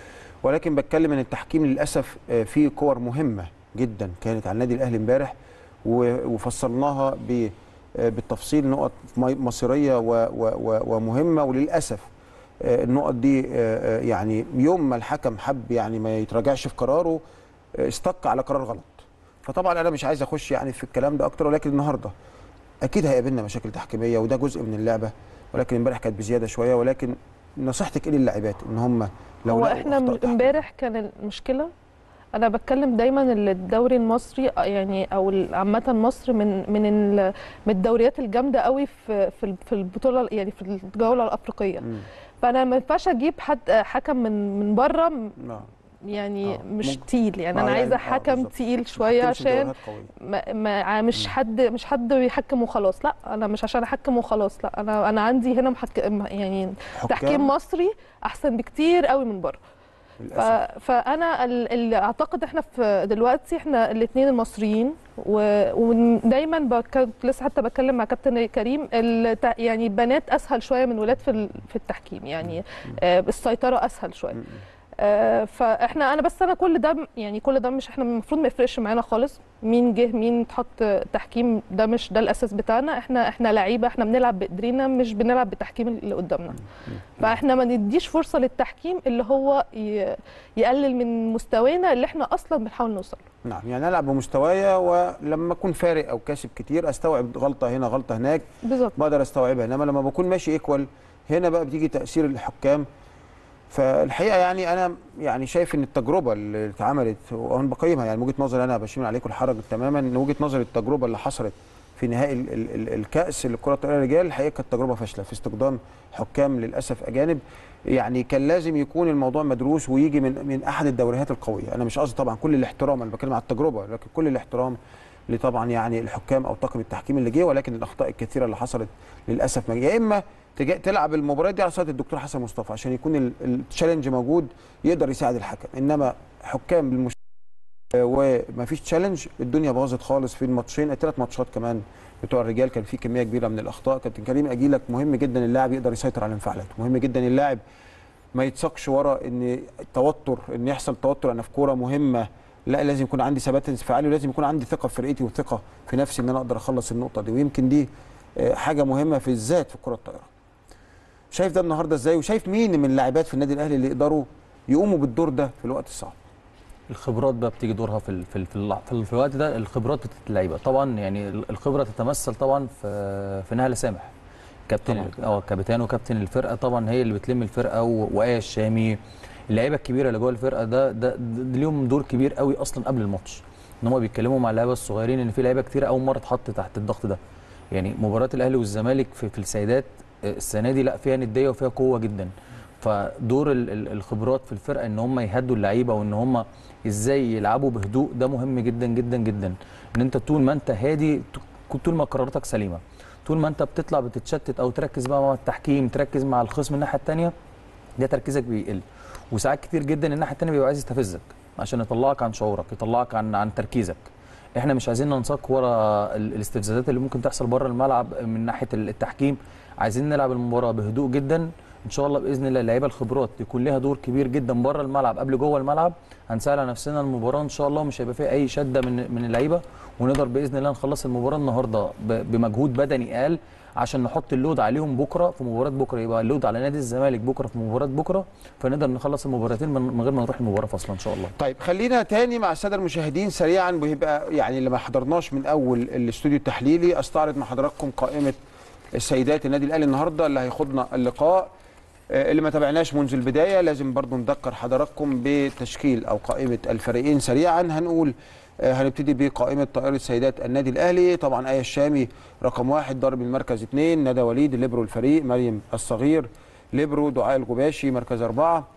ولكن بتكلم ان التحكيم للاسف آه، فيه كور مهمه جدا كانت على النادي الاهلي امبارح و- وفصلناها ب- آه، بالتفصيل نقط مي- مصيريه و- و- و- ومهمه وللاسف آه، النقط دي آه، آه، يعني يوم ما الحكم حب يعني ما يتراجعش في قراره آه، استك على قرار غلط فطبعا انا مش عايز اخش يعني في الكلام ده اكتر ولكن النهارده اكيد هيقابلنا مشاكل تحكيميه وده جزء من اللعبه ولكن امبارح كانت بزياده شويه ولكن نصيحتك ايه لللاعبات ان هم لو هو لقوا احنا أخطاء م- تحكيم- امبارح كان المشكله انا بتكلم دايما ان الدوري المصري آه، يعني او ال- عامه مصر من من ال- من الدوريات الجامده قوي في في ال- في البطوله يعني في الجوله الافريقيه مم. فانا ما ينفعش اجيب حد آه، حكم من من بره م- آه. يعني آه، مش ممكن. تقيل يعني آه، انا يعني- عايزه آه، حكم بالظبط. تقيل شويه ما تحكمش عشان دوريات قوية. ما ما مش حد مش حد بيحكم وخلاص لا انا مش عشان احكم وخلاص لا انا انا عندي هنا محكم يعني حكام تحكيم مصري احسن بكتير قوي من بره ف... للأسف. فانا ال- اللي اعتقد احنا في دلوقتي احنا الاثنين المصريين و... ودايما بك... لسه حتى بتكلم مع كابتن كريم الت... يعني بنات اسهل شويه من ولاد في ال... في التحكيم يعني آه السيطره اسهل شويه مم. آه، فاحنا انا بس انا كل ده م- يعني كل ده مش احنا المفروض ما يفرقش معانا خالص مين جه مين اتحط تحكيم ده مش ده الاساس بتاعنا احنا احنا لعيبه احنا بنلعب بايدينا مش بنلعب بالتحكيم اللي قدامنا فاحنا ما نديش فرصه للتحكيم اللي هو ي- يقلل من مستوانا اللي احنا اصلا بنحاول نوصل له نعم يعني العب بمستوايا ولما اكون فارق او كاسب كتير استوعب غلطه هنا غلطه هناك بالظبط بقدر استوعبها انما لما بكون ماشي ايكوال هنا بقى بتيجي تاثير الحكام فالحقيقه يعني انا يعني شايف ان التجربه اللي اتعملت وانا بقيمها يعني من وجهه نظري انا بشيل عليكم الحرج تماما ان وجهه نظري التجربه اللي حصلت في نهائي ال ال ال الكاس للكره الطائره الرجال الحقيقه كانت تجربه فاشله في استخدام حكام للاسف اجانب يعني كان لازم يكون الموضوع مدروس ويجي من من احد الدوريات القويه انا مش قصدي طبعا كل الاحترام انا بتكلم على التجربه لكن كل الاحترام لطبعا يعني الحكام او طاقم التحكيم اللي جه ولكن الاخطاء الكثيره اللي حصلت للاسف ما يا اما تجا- تلعب المباراه دي على صاله الدكتور حسن مصطفى عشان يكون ال- التشالنج موجود يقدر يساعد الحكم انما حكام بالمش وما فيش تشالنج الدنيا باظت خالص في الماتشين الثلاث ماتشات كمان بتوع الرجال كان في كميه كبيره من الاخطاء كابتن كريم اجيلك مهم جدا اللاعب يقدر يسيطر على انفعالاته مهم جدا اللاعب ما يتسقش ورا ان توتر ان يحصل توتر انا في كوره مهمه لا لازم يكون عندي ثبات انفعالي ولازم يكون عندي ثقه في فرقتي وثقه في نفسي ان انا اقدر اخلص النقطه دي ويمكن دي آه، حاجه مهمه في الذات في كره الطائره شايف ده النهارده ازاي وشايف مين من اللاعبات في النادي الاهلي اللي يقدروا يقوموا بالدور ده في الوقت الصعب الخبرات بقى بتيجي دورها في ال- في ال- في, ال- في, ال- في الوقت ده الخبرات بتاعت اللعيبه طبعا يعني ال- الخبره تتمثل طبعا في في نهله سامح كابتن اه كابتن وكابتن الفرقه طبعا هي اللي بتلم الفرقه و- وايه الشامي اللعيبه الكبيره اللي جوه الفرقه ده ده, ده ليهم دور كبير قوي اصلا قبل الماتش ان هم بيتكلموا مع اللعيبه الصغيرين ان في لعيبه كتير اول مره تحط تحت الضغط ده يعني مباراه الاهلي والزمالك في, في السيدات آه، السنه دي لا فيها نديه وفيها قوه جدا فدور ال- ال- الخبرات في الفرقه ان هم يهدوا اللعيبه وان هم ازاي يلعبوا بهدوء ده مهم جدا جدا جدا ان انت طول ما انت هادي ت- طول ما قراراتك سليمه طول ما انت بتطلع بتتشتت او تركز بقى مع التحكيم تركز مع الخصم الناحيه الثانيه ده تركيزك بيقل وساعات كتير جدا الناحيه الثانيه بيبقى عايز يستفزك عشان يطلعك عن شعورك يطلعك عن عن تركيزك احنا مش عايزين ننساق ورا ال- الاستفزازات اللي ممكن تحصل بره الملعب من ناحيه التحكيم عايزين نلعب المباراه بهدوء جدا ان شاء الله باذن الله اللعيبه الخبرات يكون لها دور كبير جدا بره الملعب قبل جوه الملعب هنسهل على نفسنا المباراه ان شاء الله مش هيبقى فيها اي شده من من اللعيبه ونقدر باذن الله نخلص المباراه النهارده ب- بمجهود بدني اقل عشان نحط اللود عليهم بكره في مباراه بكره يبقى اللود على نادي الزمالك بكره في مباراه بكره فنقدر نخلص المباراتين من من غير ما نروح المباراه فاصله ان شاء الله طيب خلينا تاني مع الساده المشاهدين سريعا ويبقى يعني اللي ما حضرناش من اول الاستوديو التحليلي استعرض مع حضراتكم قائمه السيدات النادي الاهلي النهارده اللي هيخوضنا اللقاء آه، اللي ما تابعناش منذ البدايه لازم برضو نذكر حضراتكم بتشكيل او قائمه الفريقين سريعا هنقول آه، هنبتدي بقائمه طائره سيدات النادي الاهلي طبعا ايه الشامي رقم واحد ضرب المركز اثنين ندى وليد ليبرو الفريق مريم الصغير ليبرو دعاء الغباشي مركز اربعه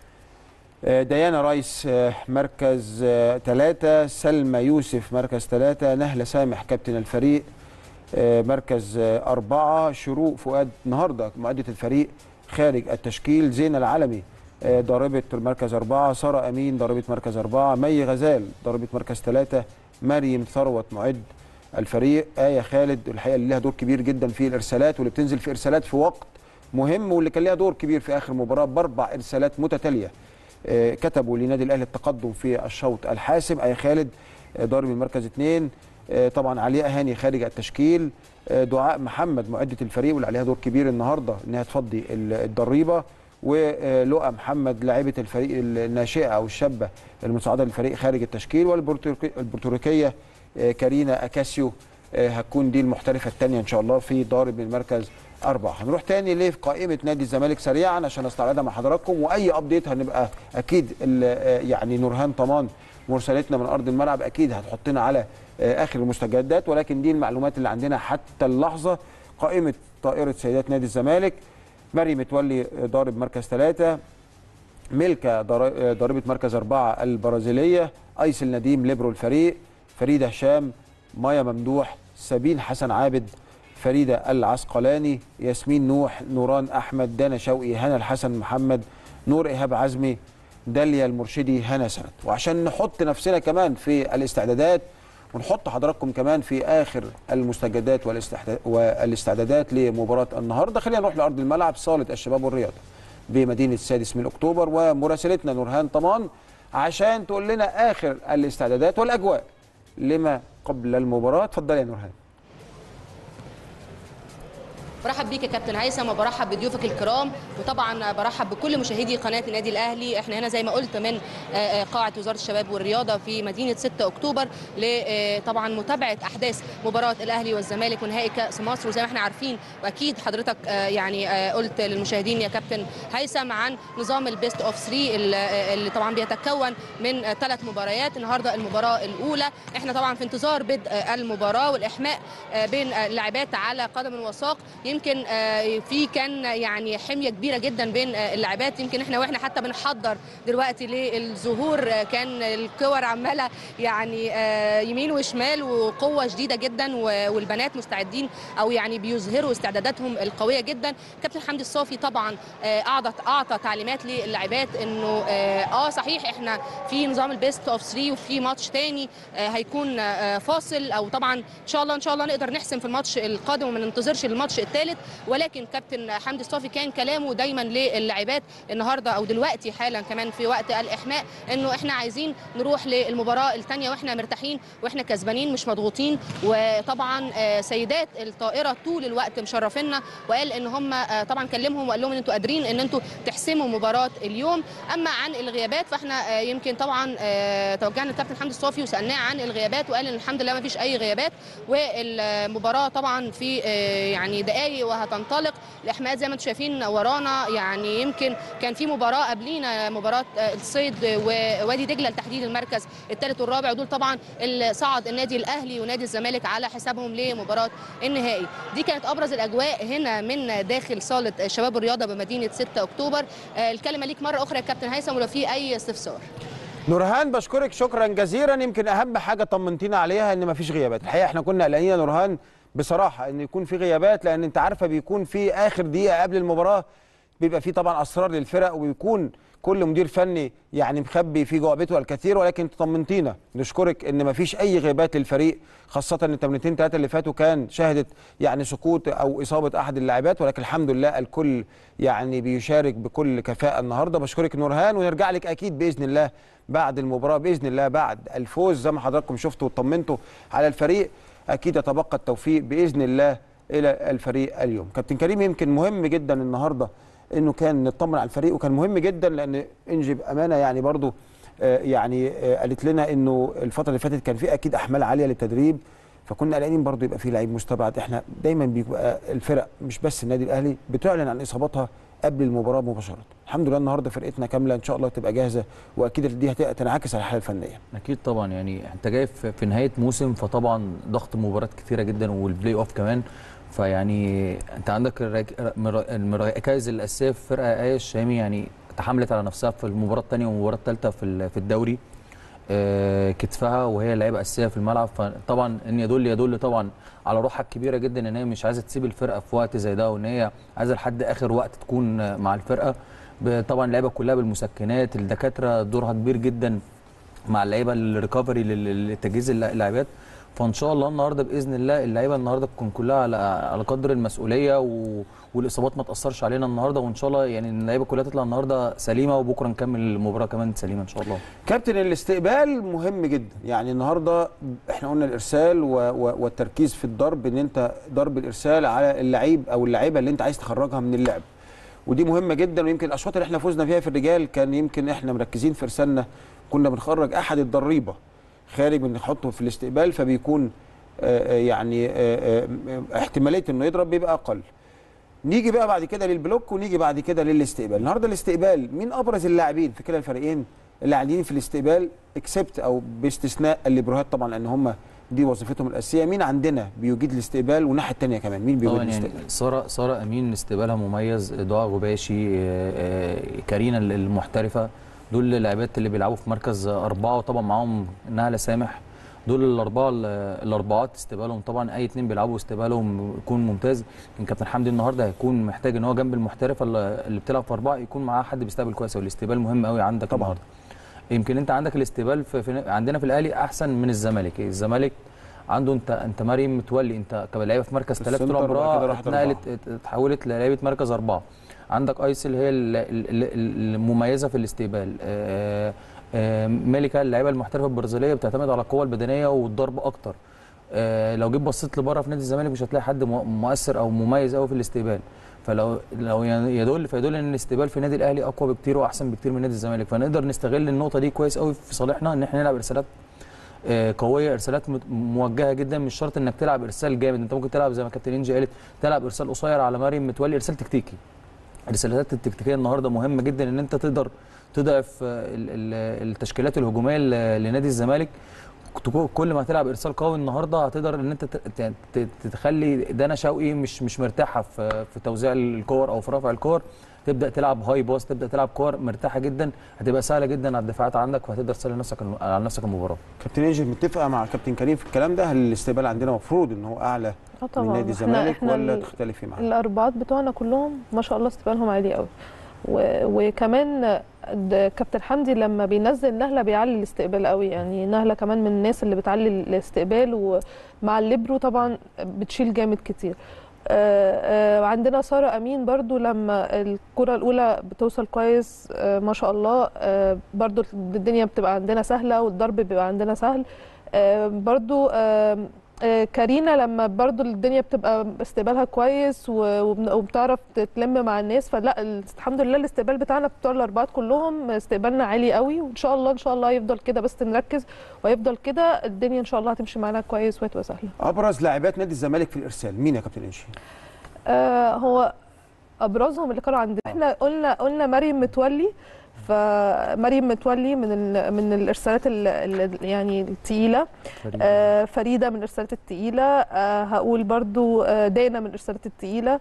آه، ديانا رايس آه، مركز ثلاثة سلمى يوسف مركز ثلاثة نهلة سامح كابتن الفريق آه، مركز آه، أربعة شروق فؤاد النهاردة معدة الفريق خارج التشكيل زينة العلمي آه، ضاربة مركز أربعة سارة أمين ضاربة مركز أربعة مي غزال ضاربة مركز ثلاثة مريم ثروت معد الفريق آية خالد الحقيقة اللي لها دور كبير جدا في الإرسالات واللي بتنزل في إرسالات في وقت مهم واللي كان لها دور كبير في آخر مباراة بأربع إرسالات متتالية آه، كتبوا لنادي الاهلي التقدم في الشوط الحاسم اي خالد آه، ضارب المركز اثنين آه، طبعا علياء هاني خارج التشكيل آه، دعاء محمد معده الفريق واللي عليها دور كبير النهارده انها تفضي ال- الضريبه ولؤى محمد لاعبه الفريق الناشئه او الشابه المساعده للفريق خارج التشكيل والبرتوريكيه آه، كارينا اكاسيو آه، هتكون دي المحترفه الثانيه ان شاء الله في ضارب من مركز أربعة هنروح تاني ليه في قائمة نادي الزمالك سريعا عشان استعرضها مع حضراتكم وأي أبديت هنبقى أكيد ال- آه، يعني نورهان طمان مرسلتنا من أرض الملعب أكيد هتحطنا على آه، آخر المستجدات ولكن دي المعلومات اللي عندنا حتى اللحظة قائمة طائرة سيدات نادي الزمالك مريم متولي آه، ضارب مركز ثلاثة ميلكا ضار- ضاربة مركز أربعة البرازيلية أيسل نديم ليبرو الفريق فريدة هشام مايا ممدوح سابين حسن عابد فريدة العسقلاني ياسمين نوح نوران أحمد دانا شوقي هنا الحسن محمد نور إيهاب عزمي داليا المرشدي هنا سند وعشان نحط نفسنا كمان في الاستعدادات ونحط حضراتكم كمان في آخر المستجدات والاستحدا- والاستعدادات لمباراة النهاردة خلينا نروح لأرض الملعب صالة الشباب والرياضة بمدينه السادس من اكتوبر ومراسلتنا نورهان طمان عشان تقول لنا اخر الاستعدادات والاجواء لما قبل المباراه اتفضل يا نورهان برحب بيك يا كابتن هيثم وبرحب بضيوفك الكرام وطبعا برحب بكل مشاهدي قناه النادي الاهلي احنا هنا زي ما قلت من آه، آه، قاعه وزاره الشباب والرياضه في مدينه 6 اكتوبر لطبعا متابعه احداث مباراه الاهلي والزمالك ونهائي كاس مصر وزي ما احنا عارفين واكيد حضرتك آه، يعني آه، قلت للمشاهدين يا كابتن هيثم عن نظام البيست اوف 3 اللي آه، اللي طبعا بيتكون من ثلاث مباريات النهارده المباراه الاولى احنا طبعا في انتظار بدء آه، المباراه والاحماء آه، بين آه، اللاعبات على قدم وساق يمكن يمكن آه، في كان يعني حميه كبيره جدا بين آه، اللاعبات يمكن احنا واحنا حتى بنحضر دلوقتي للظهور آه، كان الكور عماله يعني آه، يمين وشمال وقوه شديده جدا و- والبنات مستعدين او يعني بيظهروا استعداداتهم القويه جدا كابتن حمدي الصافي طبعا آه، اعطى اعطى تعليمات للاعبات انه اه آه، صحيح احنا في نظام البيست اوف 3 وفي ماتش تاني آه، هيكون آه، فاصل او طبعا ان شاء الله ان شاء الله نقدر نحسم في الماتش القادم وما ننتظرش الماتش الثالث ولكن كابتن حمدي الصافي كان كلامه دايما للاعبات النهارده او دلوقتي حالا كمان في وقت الاحماء انه احنا عايزين نروح للمباراه الثانيه واحنا مرتاحين واحنا كسبانين مش مضغوطين وطبعا آه، سيدات الطائره طول الوقت مشرفينا وقال ان هم آه، طبعا كلمهم وقال لهم ان انتوا قادرين ان انتوا تحسموا مباراه اليوم اما عن الغيابات فاحنا آه، يمكن طبعا آه، توجهنا للكابتن حمدي الصافي وسالناه عن الغيابات وقال ان الحمد لله ما فيش اي غيابات والمباراه طبعا في آه، يعني دقائق وهتنطلق الاحماءات زي ما انتم شايفين ورانا يعني يمكن كان في مباراه قبلينا مباراه آه، الصيد ووادي دجله لتحديد المركز الثالث والرابع ودول طبعا اللي صعد النادي الاهلي ونادي الزمالك على حسابهم لمباراه النهائي دي كانت ابرز الاجواء هنا من داخل صاله شباب الرياضه بمدينه 6 اكتوبر آه، الكلمه ليك مره اخرى يا كابتن هيثم ولو في اي استفسار نورهان بشكرك شكرا جزيلا يمكن اهم حاجه طمنتينا عليها ان مفيش غيابات الحقيقه احنا كنا قلقانين يا نورهان بصراحه ان يكون في غيابات لان انت عارفه بيكون في اخر دقيقه قبل المباراه بيبقى في طبعا اسرار للفرق وبيكون كل مدير فني يعني مخبي في جوابته الكثير ولكن طمنتينا نشكرك ان مفيش اي غيابات للفريق خاصه ان التمرينتين ثلاثه اللي فاتوا كان شهدت يعني سقوط او اصابه احد اللاعبات ولكن الحمد لله الكل يعني بيشارك بكل كفاءه النهارده بشكرك نورهان ونرجع لك اكيد باذن الله بعد المباراه باذن الله بعد الفوز زي ما حضراتكم شفتوا وطمنتوا على الفريق اكيد يتبقى التوفيق باذن الله الى الفريق اليوم كابتن كريم يمكن مهم جدا النهارده انه كان نطمن على الفريق وكان مهم جدا لان انجي بامانه يعني برضو آه، يعني آه، قالت لنا انه الفتره اللي فاتت كان في اكيد احمال عاليه للتدريب فكنا قلقانين برضو يبقى في لعيب مستبعد احنا دايما بيبقى الفرق مش بس النادي الاهلي بتعلن عن اصاباتها قبل المباراه مباشره الحمد لله النهارده فرقتنا كامله ان شاء الله تبقى جاهزه واكيد دي هتنعكس على الحاله الفنيه اكيد طبعا يعني انت جاي في في نهايه موسم فطبعا ضغط مباريات كتيره جدا والبلاي اوف كمان فيعني انت عندك الرك- مر- المراكز الاساسيه في فرقه ايه الشامي يعني تحملت على نفسها في المباراه الثانيه والمباراه الثالثه في ال- في الدوري آه، كتفها وهي لعيبه اساسيه في الملعب فطبعا ان يدل يدل طبعا على روحها الكبيره جدا ان هي مش عايزه تسيب الفرقه في وقت زي ده وان هي عايزه لحد اخر وقت تكون آه، مع الفرقه ب- طبعا اللعيبه كلها بالمسكنات الدكاتره دورها كبير جدا مع اللعيبه الريكفري لل- لتجهيز الل- اللاعبات فان شاء الله النهارده باذن الله اللعيبه النهارده تكون كلها على على قدر المسؤوليه و... والاصابات ما تاثرش علينا النهارده وان شاء الله يعني اللعيبه كلها تطلع النهارده سليمه وبكره نكمل المباراه كمان سليمه ان شاء الله كابتن الاستقبال مهم جدا يعني النهارده احنا قلنا الارسال و... و... والتركيز في الضرب ان انت ضرب الارسال على اللعيب او اللعيبه اللي انت عايز تخرجها من اللعب ودي مهمه جدا ويمكن الاشواط اللي احنا فزنا فيها في الرجال كان يمكن احنا مركزين في ارسالنا كنا بنخرج احد الضريبه خارج بنحطه في الاستقبال فبيكون آه، آه، يعني آه، آه، احتماليه انه يضرب بيبقى اقل نيجي بقى بعد كده للبلوك ونيجي بعد كده للاستقبال النهارده الاستقبال مين ابرز اللاعبين في كلا الفريقين اللي قاعدين في الاستقبال اكسبت او باستثناء الليبروهات طبعا لان هم دي وظيفتهم الاساسيه مين عندنا بيجيد الاستقبال والناحيه الثانيه كمان مين بيجيد طبعا يعني الاستقبال ساره ساره امين استقبالها مميز دعاء غباشي آه، آه، كارينا المحترفه دول اللاعبات اللي بيلعبوا في مركز اربعه وطبعا معاهم نهله سامح دول الاربعه الاربعات استقبالهم طبعا اي اثنين بيلعبوا استقبالهم يكون ممتاز يمكن كابتن حمدي النهارده هيكون محتاج ان هو جنب المحترفه اللي اللي بتلعب في اربعه يكون معاه حد بيستقبل كويس والاستقبال مهم قوي عندك طبعاً. النهارده يمكن انت عندك الاستقبال في في عندنا في الاهلي احسن من الزمالك الزمالك عنده انت انت مريم متولي انت كلاعيبه في مركز ثلاثه طول السنتر وبعد كده عمرها راحت اتنقلت ات- اتحولت للعيبه مركز اربعه عندك ايسل هي ال- ال- ال- المميزه في الاستقبال آه، آه، ميليكا اللعيبه المحترفه البرازيليه بتعتمد على القوه البدنيه والضرب اكتر آه، لو جيت بصيت لبره في نادي الزمالك مش هتلاقي حد مؤ- مؤثر او مميز قوي في الاستقبال فلو لو يدل فيدل ان الاستقبال في النادي الاهلي اقوى بكتير واحسن بكتير من نادي الزمالك فنقدر نستغل النقطه دي كويس قوي في صالحنا ان احنا نلعب ارسالات آه، قويه ارسالات مت- موجهه جدا مش شرط انك تلعب ارسال جامد انت ممكن تلعب زي ما كابتن انجي قالت تلعب ارسال قصير على مريم متولي ارسال تكتيكي الرسالات التكتيكيه النهارده مهمه جدا ان انت تقدر تضعف آه، ال- ال- التشكيلات الهجوميه ل- لنادي الزمالك تكو- كل ما هتلعب ارسال قوي النهارده هتقدر ان انت ت- ت- ت- تخلي دانا شوقي مش مش مرتاحه في في توزيع الكور او في رفع الكور تبدا تلعب هاي باص تبدا تلعب كور مرتاحه جدا هتبقى سهله جدا على الدفاعات عندك وهتقدر تسلم نفسك الم- على نفسك المباراه كابتن انجي متفقه مع كابتن كريم في الكلام ده هل الاستقبال عندنا المفروض ان هو اعلى اه من طبعا نادي احنا الزمالك احنا ولا ال- تختلفي معاه؟ الاربعات بتوعنا كلهم ما شاء الله استقبالهم عالي قوي و- وكمان د- كابتن حمدي لما بينزل نهله بيعلي الاستقبال قوي يعني نهله كمان من الناس اللي بتعلي الاستقبال ومع الليبرو طبعا بتشيل جامد كتير آه، آه، عندنا ساره امين برضو لما الكره الاولى بتوصل كويس آه، ما شاء الله آه، برضو الدنيا بتبقى عندنا سهله والضرب بيبقى عندنا سهل آه، برضو آه، آه، كارينا لما برضو الدنيا بتبقى استقبالها كويس و- وبن- وبتعرف تتلم مع الناس فلا ال- الحمد لله الاستقبال بتاعنا بتوع الاربعات كلهم استقبالنا عالي قوي وان شاء الله ان شاء الله يفضل كده بس نركز ويفضل كده الدنيا ان شاء الله هتمشي معانا كويس وهتبقى سهله ابرز لاعبات نادي الزمالك في الارسال مين يا كابتن انجي؟ آه هو ابرزهم اللي كانوا عندنا احنا قلنا قلنا مريم متولي فمريم متولي من ال... من الارسالات ال... ال... يعني الثقيله آه فريده من الارسالات الثقيله آه هقول برضو آه دانا من الارسالات الثقيله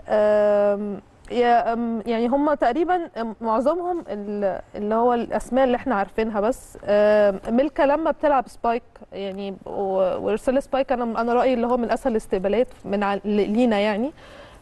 آم، يا- أم، يعني هم تقريبا معظمهم ال- اللي هو الاسماء اللي احنا عارفينها بس آم، ملكه لما بتلعب سبايك يعني و- وارسال سبايك انا انا رايي اللي هو من اسهل الاستقبالات من ع- لينا يعني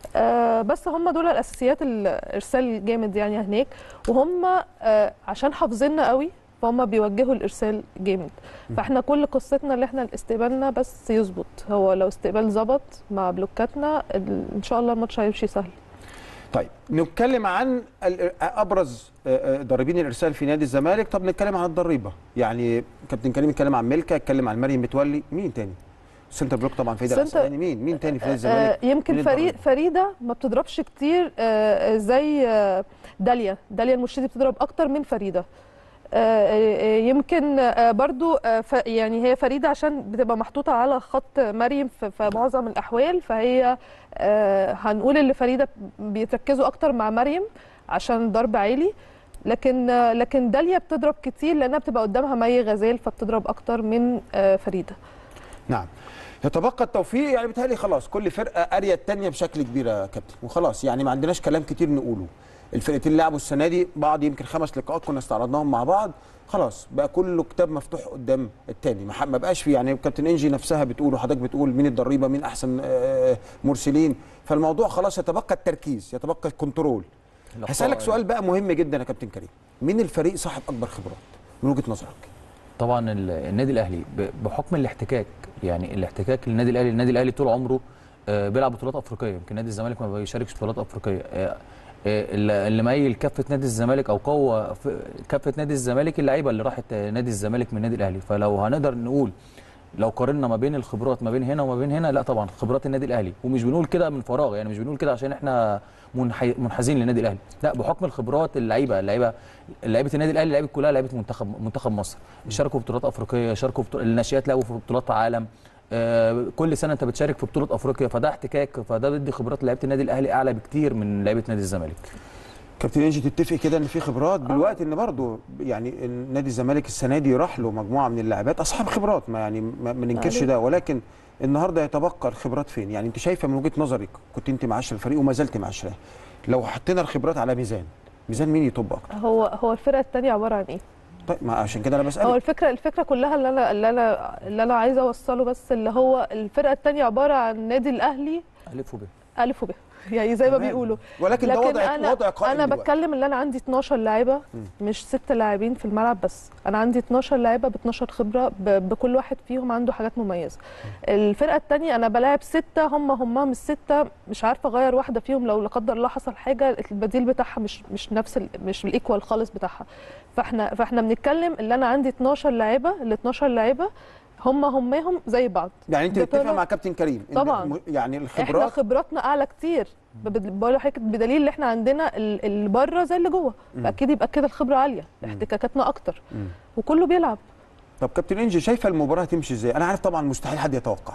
آه، بس هم دول الاساسيات الارسال جامد يعني هناك وهم آه، عشان حافظيننا قوي فهم بيوجهوا الارسال جامد فاحنا كل قصتنا اللي احنا استقبالنا بس يظبط هو لو استقبال ظبط مع بلوكاتنا ال- ان شاء الله الماتش هيمشي سهل طيب نتكلم عن ال- ابرز آه، آه، ضاربين الارسال في نادي الزمالك طب نتكلم عن الضريبه يعني كابتن كريم اتكلم عن ملكه اتكلم عن مريم متولي مين تاني سنتر بلوك طبعا فريده سنتر- العسقلاني مين مين تاني في نادي الزمالك آه، يمكن مين فريد الضريبة؟ فريده ما بتضربش كتير آه، زي آه، داليا داليا المرشدي بتضرب اكتر من فريده آه، آه، يمكن آه، برضو آه، ف- يعني هي فريده عشان بتبقى محطوطه على خط مريم في في معظم الاحوال فهي آه، هنقول اللي فريده بيتركزوا اكتر مع مريم عشان ضرب عالي لكن آه، لكن داليا بتضرب كتير لانها بتبقى قدامها مي غزال فبتضرب اكتر من آه، فريده نعم يتبقى التوفيق يعني بيتهيألي خلاص كل فرقه قاريه الثانيه بشكل كبير يا كابتن وخلاص يعني ما عندناش كلام كتير نقوله الفرقتين لعبوا السنه دي بعض يمكن خمس لقاءات كنا استعرضناهم مع بعض خلاص بقى كله كتاب مفتوح قدام الثاني ما ح- ما بقاش في يعني كابتن انجي نفسها بتقول وحضرتك بتقول مين الضريبه مين احسن آه، مرسلين فالموضوع خلاص يتبقى التركيز يتبقى الكنترول هسألك سؤال بقى مهم جدا يا كابتن كريم مين الفريق صاحب اكبر خبرات من وجهه نظرك طبعا ال- النادي الاهلي ب- بحكم الاحتكاك يعني الاحتكاك للنادي الاهلي النادي الاهلي طول عمره آه، بيلعب بطولات افريقيه يمكن نادي الزمالك ما بيشاركش في بطولات افريقيه آه، آه، اللي اللي ميل كفه نادي الزمالك او قوه في كفه نادي الزمالك اللعيبه اللي راحت آه، نادي الزمالك من النادي الاهلي فلو هنقدر نقول لو قارنا ما بين الخبرات ما بين هنا وما بين هنا لا طبعا خبرات النادي الاهلي ومش بنقول كده من فراغ يعني مش بنقول كده عشان احنا منحي- منحازين للنادي الاهلي لا بحكم الخبرات اللعيبه اللعيبه لعيبه النادي الاهلي لعيبه كلها لعيبه منتخب منتخب مصر شاركوا في بطولات افريقيه شاركوا في بطو- الناشئات لعبوا في بطولات عالم آه، كل سنه انت بتشارك في بطوله افريقيا فده احتكاك فده بيدي خبرات لعيبه النادي الاهلي اعلى بكتير من لعيبه نادي الزمالك كابتن انجي تتفق كده ان في خبرات بالوقت ان برضه يعني نادي الزمالك السنه دي راح له مجموعه من اللاعبات اصحاب خبرات ما يعني ما ما ننكرش عليك. ده ولكن النهارده يتبقى الخبرات فين يعني انت شايفه من وجهه نظرك كنت انت معاشره الفريق وما زلت معاشراه لو حطينا الخبرات على ميزان ميزان مين يطب اكتر هو هو الفرقه الثانيه عباره عن ايه طيب ما عشان كده انا هو بسالك الفكره الفكره كلها اللي انا اللي انا اللي انا عايزه اوصله بس اللي هو الفرقه الثانيه عباره عن النادي الاهلي الف وب الف وب يعني زي ما تمام. بيقولوا ولكن ده وضع انا وضع قائم انا دلوقتي. بتكلم اللي انا عندي 12 لاعيبه مش ست لاعبين في الملعب بس انا عندي 12 لاعيبه ب 12 خبره ب- بكل واحد فيهم عنده حاجات مميزه الفرقه الثانيه انا بلاعب سته هم همهم السته مش عارفه اغير واحده فيهم لو لا قدر الله حصل حاجه البديل بتاعها مش مش نفس ال مش الايكوال خالص بتاعها فاحنا فاحنا بنتكلم اللي انا عندي 12 لاعيبه ال 12 لاعيبه هم همهم زي بعض يعني انت بطولة- متفق مع كابتن كريم إن طبعاً. م- يعني احنا الخبرات خبراتنا اعلى كتير ب- بقول لحضرتك بدليل اللي احنا عندنا ال- اللي بره زي اللي جوه فاكيد يبقى كده الخبره عاليه احتكاكاتنا اكتر مم. وكله بيلعب طب كابتن انجي شايفه المباراه هتمشي ازاي انا عارف طبعا مستحيل حد يتوقع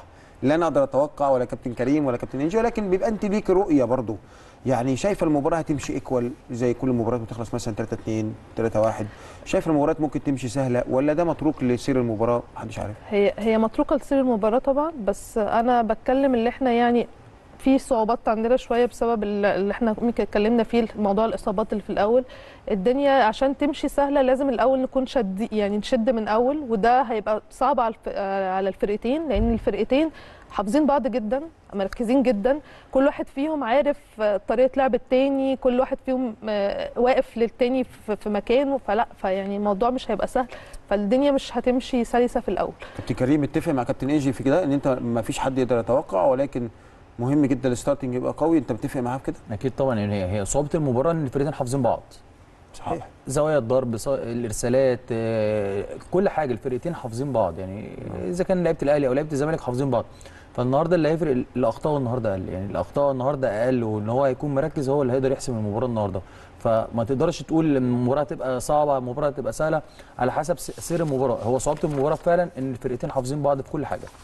لا انا اقدر اتوقع ولا كابتن كريم ولا كابتن انجي ولكن بيبقى انت ليك رؤيه برضو يعني شايفه المباراه هتمشي ايكوال زي كل المباريات بتخلص مثلا 3 2 3 1 شايف المباراه ممكن تمشي سهله ولا ده متروك لسير المباراه محدش عارف هي هي متروكه لسير المباراه طبعا بس انا بتكلم اللي احنا يعني في صعوبات عندنا شويه بسبب ال- اللي احنا يمكن اتكلمنا فيه موضوع الاصابات اللي في الاول الدنيا عشان تمشي سهله لازم الاول نكون شد يعني نشد من اول وده هيبقى صعب على الف- آه، على الفرقتين لان الفرقتين حافظين بعض جدا مركزين جدا كل واحد فيهم عارف آه، طريقه لعب التاني كل واحد فيهم آه، واقف للتاني في في مكانه فلا فيعني الموضوع مش هيبقى سهل فالدنيا مش هتمشي سلسه في الاول كابتن كريم متفق مع كابتن انجي في كده ان انت ما فيش حد يقدر يتوقع ولكن مهم جدا الستارتنج يبقى قوي انت متفق معاه في كده اكيد طبعا يعني هي هي صعوبه المباراه ان الفريقين حافظين بعض صحيح زوايا الضرب ص- الارسالات آه، كل حاجه الفرقتين حافظين بعض يعني اذا كان لعيبه الاهلي او لعيبه الزمالك حافظين بعض فالنهارده اللي هيفرق ال- الاخطاء النهارده اقل يعني الاخطاء النهارده اقل وان هو هيكون مركز هو اللي هيقدر يحسم المباراه النهارده فما تقدرش تقول ان المباراه تبقى صعبه المباراه تبقى سهله على حسب س- سير المباراه هو صعوبه المباراه فعلا ان الفرقتين حافظين بعض في كل حاجه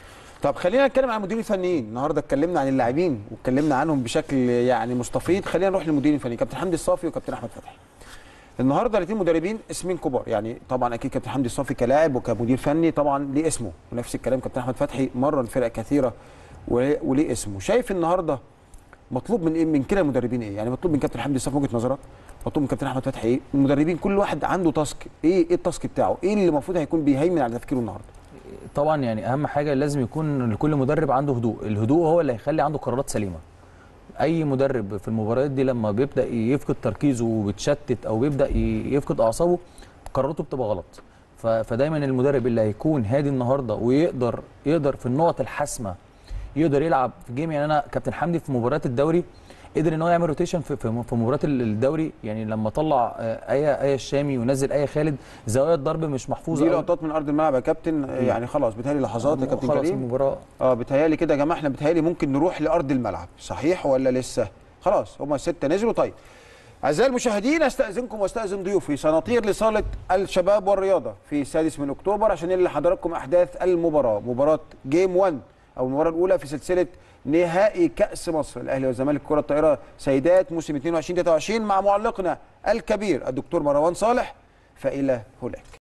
طب خلينا نتكلم عن المديرين الفنيين النهارده اتكلمنا عن اللاعبين واتكلمنا عنهم بشكل يعني مستفيض خلينا نروح للمديرين الفنيين كابتن حمدي الصافي وكابتن احمد فتحي النهارده الاثنين مدربين اسمين كبار يعني طبعا اكيد كابتن حمدي الصافي كلاعب وكمدير فني طبعا ليه اسمه ونفس الكلام كابتن احمد فتحي مرن فرق كثيره وليه وليه اسمه شايف النهارده مطلوب من ايه من كلا المدربين ايه يعني مطلوب من كابتن حمدي الصافي من وجهه نظرك مطلوب من كابتن احمد فتحي ايه المدربين كل واحد عنده تاسك ايه ايه التاسك بتاعه ايه اللي المفروض هيكون بيهيمن على تفكيره النهارده طبعا يعني اهم حاجه لازم يكون لكل مدرب عنده هدوء الهدوء هو اللي هيخلي عنده قرارات سليمه اي مدرب في المباريات دي لما بيبدا يفقد تركيزه وبيتشتت او بيبدا ي- يفقد اعصابه قراراته بتبقى غلط ف- فدايما المدرب اللي هيكون هادي النهارده ويقدر يقدر في النقط الحاسمه يقدر يلعب في جيم يعني انا كابتن حمدي في مباريات الدوري قدر ان هو يعمل روتيشن في في في مباراه ال- الدوري يعني لما طلع آه، ايه ايه الشامي ونزل ايه خالد زوايا الضرب مش محفوظه دي أوي. لقطات من ارض الملعب يا كابتن يعني خلاص بتهيألي لحظات يا كابتن خلاص كريم المباراه اه بتهيألي كده يا جماعه احنا بتهيألي ممكن نروح لارض الملعب صحيح ولا لسه خلاص هما السته نزلوا طيب اعزائي المشاهدين استاذنكم واستاذن ضيوفي سنطير لصاله الشباب والرياضه في السادس من اكتوبر عشان ننقل لحضراتكم احداث المباراه مباراه جيم 1 او المباراه الاولى في سلسله نهائي كاس مصر الاهلي والزمالك كره الطائره سيدات موسم 22 23 مع معلقنا الكبير الدكتور مروان صالح فالى هناك